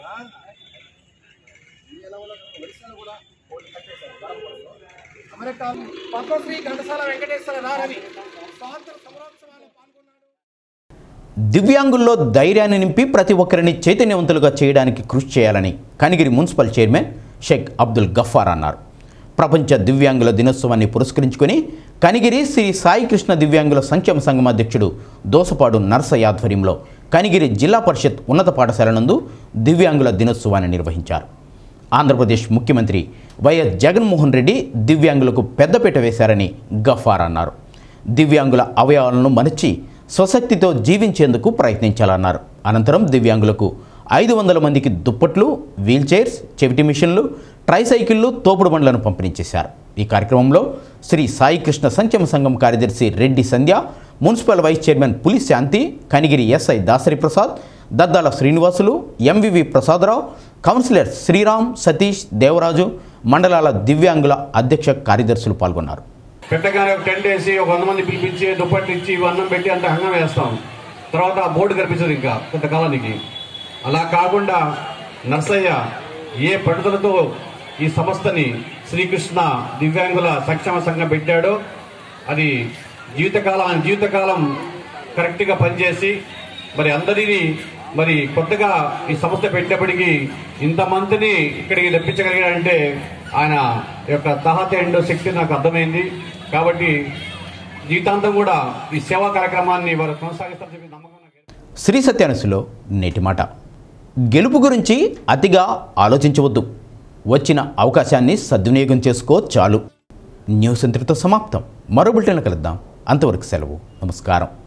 ఎలా ఉన్నది ఒడిశాలో కూడా ఓట్లు కట్టేశారు అమెరికా పద్మశ్రీ ఘంటసాల వెంకటేశ్వర రారవి స్వాతంత్ర సమరోత్సవాల్లో దివ్యాంగుల్లో ధైర్యాన్ని నింపి ప్రతి ఒక్కరిని చైతన్యవంతులుగా చేయడానికి కృషి చేయాలని కనిగిరి మున్సిపల్ చైర్మన్ షేక్ అబ్దుల్ గఫార్ అన్నారు ప్రపంచ దివ్యాంగుల దినోత్సవాన్ని పురస్కరించుకొని కనిగిరి శ్రీ సాయికృష్ణ దివ్యాంగుల సంక్షేమ సంఘం అధ్యక్షుడు దోసపాడు నర్సయ్య ఆధ్వర్యంలో కనిగిరి జిల్లా పరిషత్ ఉన్నత పాఠశాల నందు దివ్యాంగుల దినోత్సవాన్ని నిర్వహించారు ఆంధ్రప్రదేశ్ ముఖ్యమంత్రి వైఎస్ జగన్మోహన్ రెడ్డి దివ్యాంగులకు పెద్దపీట వేశారని గఫార్ అన్నారు దివ్యాంగుల అవయవాలను మరచి స్వశక్తితో జీవించేందుకు ప్రయత్నించాలన్నారు అనంతరం దివ్యాంగులకు ఐదు వందల మందికి దుప్పట్లు వీల్చైర్స్ చెవిటి మిషన్లు ట్రైసైకిళ్లు తోపుడు బండ్లను పంపిణీ చేశారు ఈ కార్యక్రమంలో శ్రీ సాయి కృష్ణ సంక్షేమ సంఘం కార్యదర్శి Reddy Sandhya municipal vice chairman Puli Shanti Kanigiri SI Dasari Prasad Daddala Srinivasulu MVV Prasadarao councillor Sriram Satish Devaraju మండలాల దివ్యాంగుల అధ్యక్ష కార్యదర్శులు పాల్గొన్నారు పెట్టగానే ఒక టెంట్ వేసి ఒక వంద మంది పిలిపించి దుప్పట్లు ఇచ్చి ఇవి అన్నం పెట్టి అంత హంగం వేస్తాం తర్వాత ఆ బోర్డు కనిపించదు ఇంకా కొంతకాలానికి అలా కాకుండా నర్సయ్య ఏ పట్టుదలతో ఈ సంస్థని శ్రీకృష్ణ దివ్యాంగుల సంక్షేమ సంఘం పెట్టాడో అది జీవితకాలం ఆయన జీవితకాలం కరెక్ట్గా పనిచేసి మరి అందరినీ మరి కొత్తగా ఈ సంస్థ పెట్టినప్పటికీ ఇంతమందిని ఇక్కడికి తెప్పించగలిగాడంటే ఆయన యొక్క తహత ఎండో శక్తి నాకు అర్థమైంది కాబట్టి జీవితాంతం కూడా ఈ సేవా కార్యక్రమాన్ని వారు కొనసాగిస్తారని చెప్పి నమ్మకం శ్రీ సత్యానుసులో నేటి మాట గెలుపు గురించి అతిగా ఆలోచించవద్దు వచ్చిన అవకాశాన్ని సద్వినియోగం చేసుకో చాలు న్యూస్ ఇంతటితో సమాప్తం మరో బులెటిన్లో కలుద్దాం అంతవరకు సెలవు నమస్కారం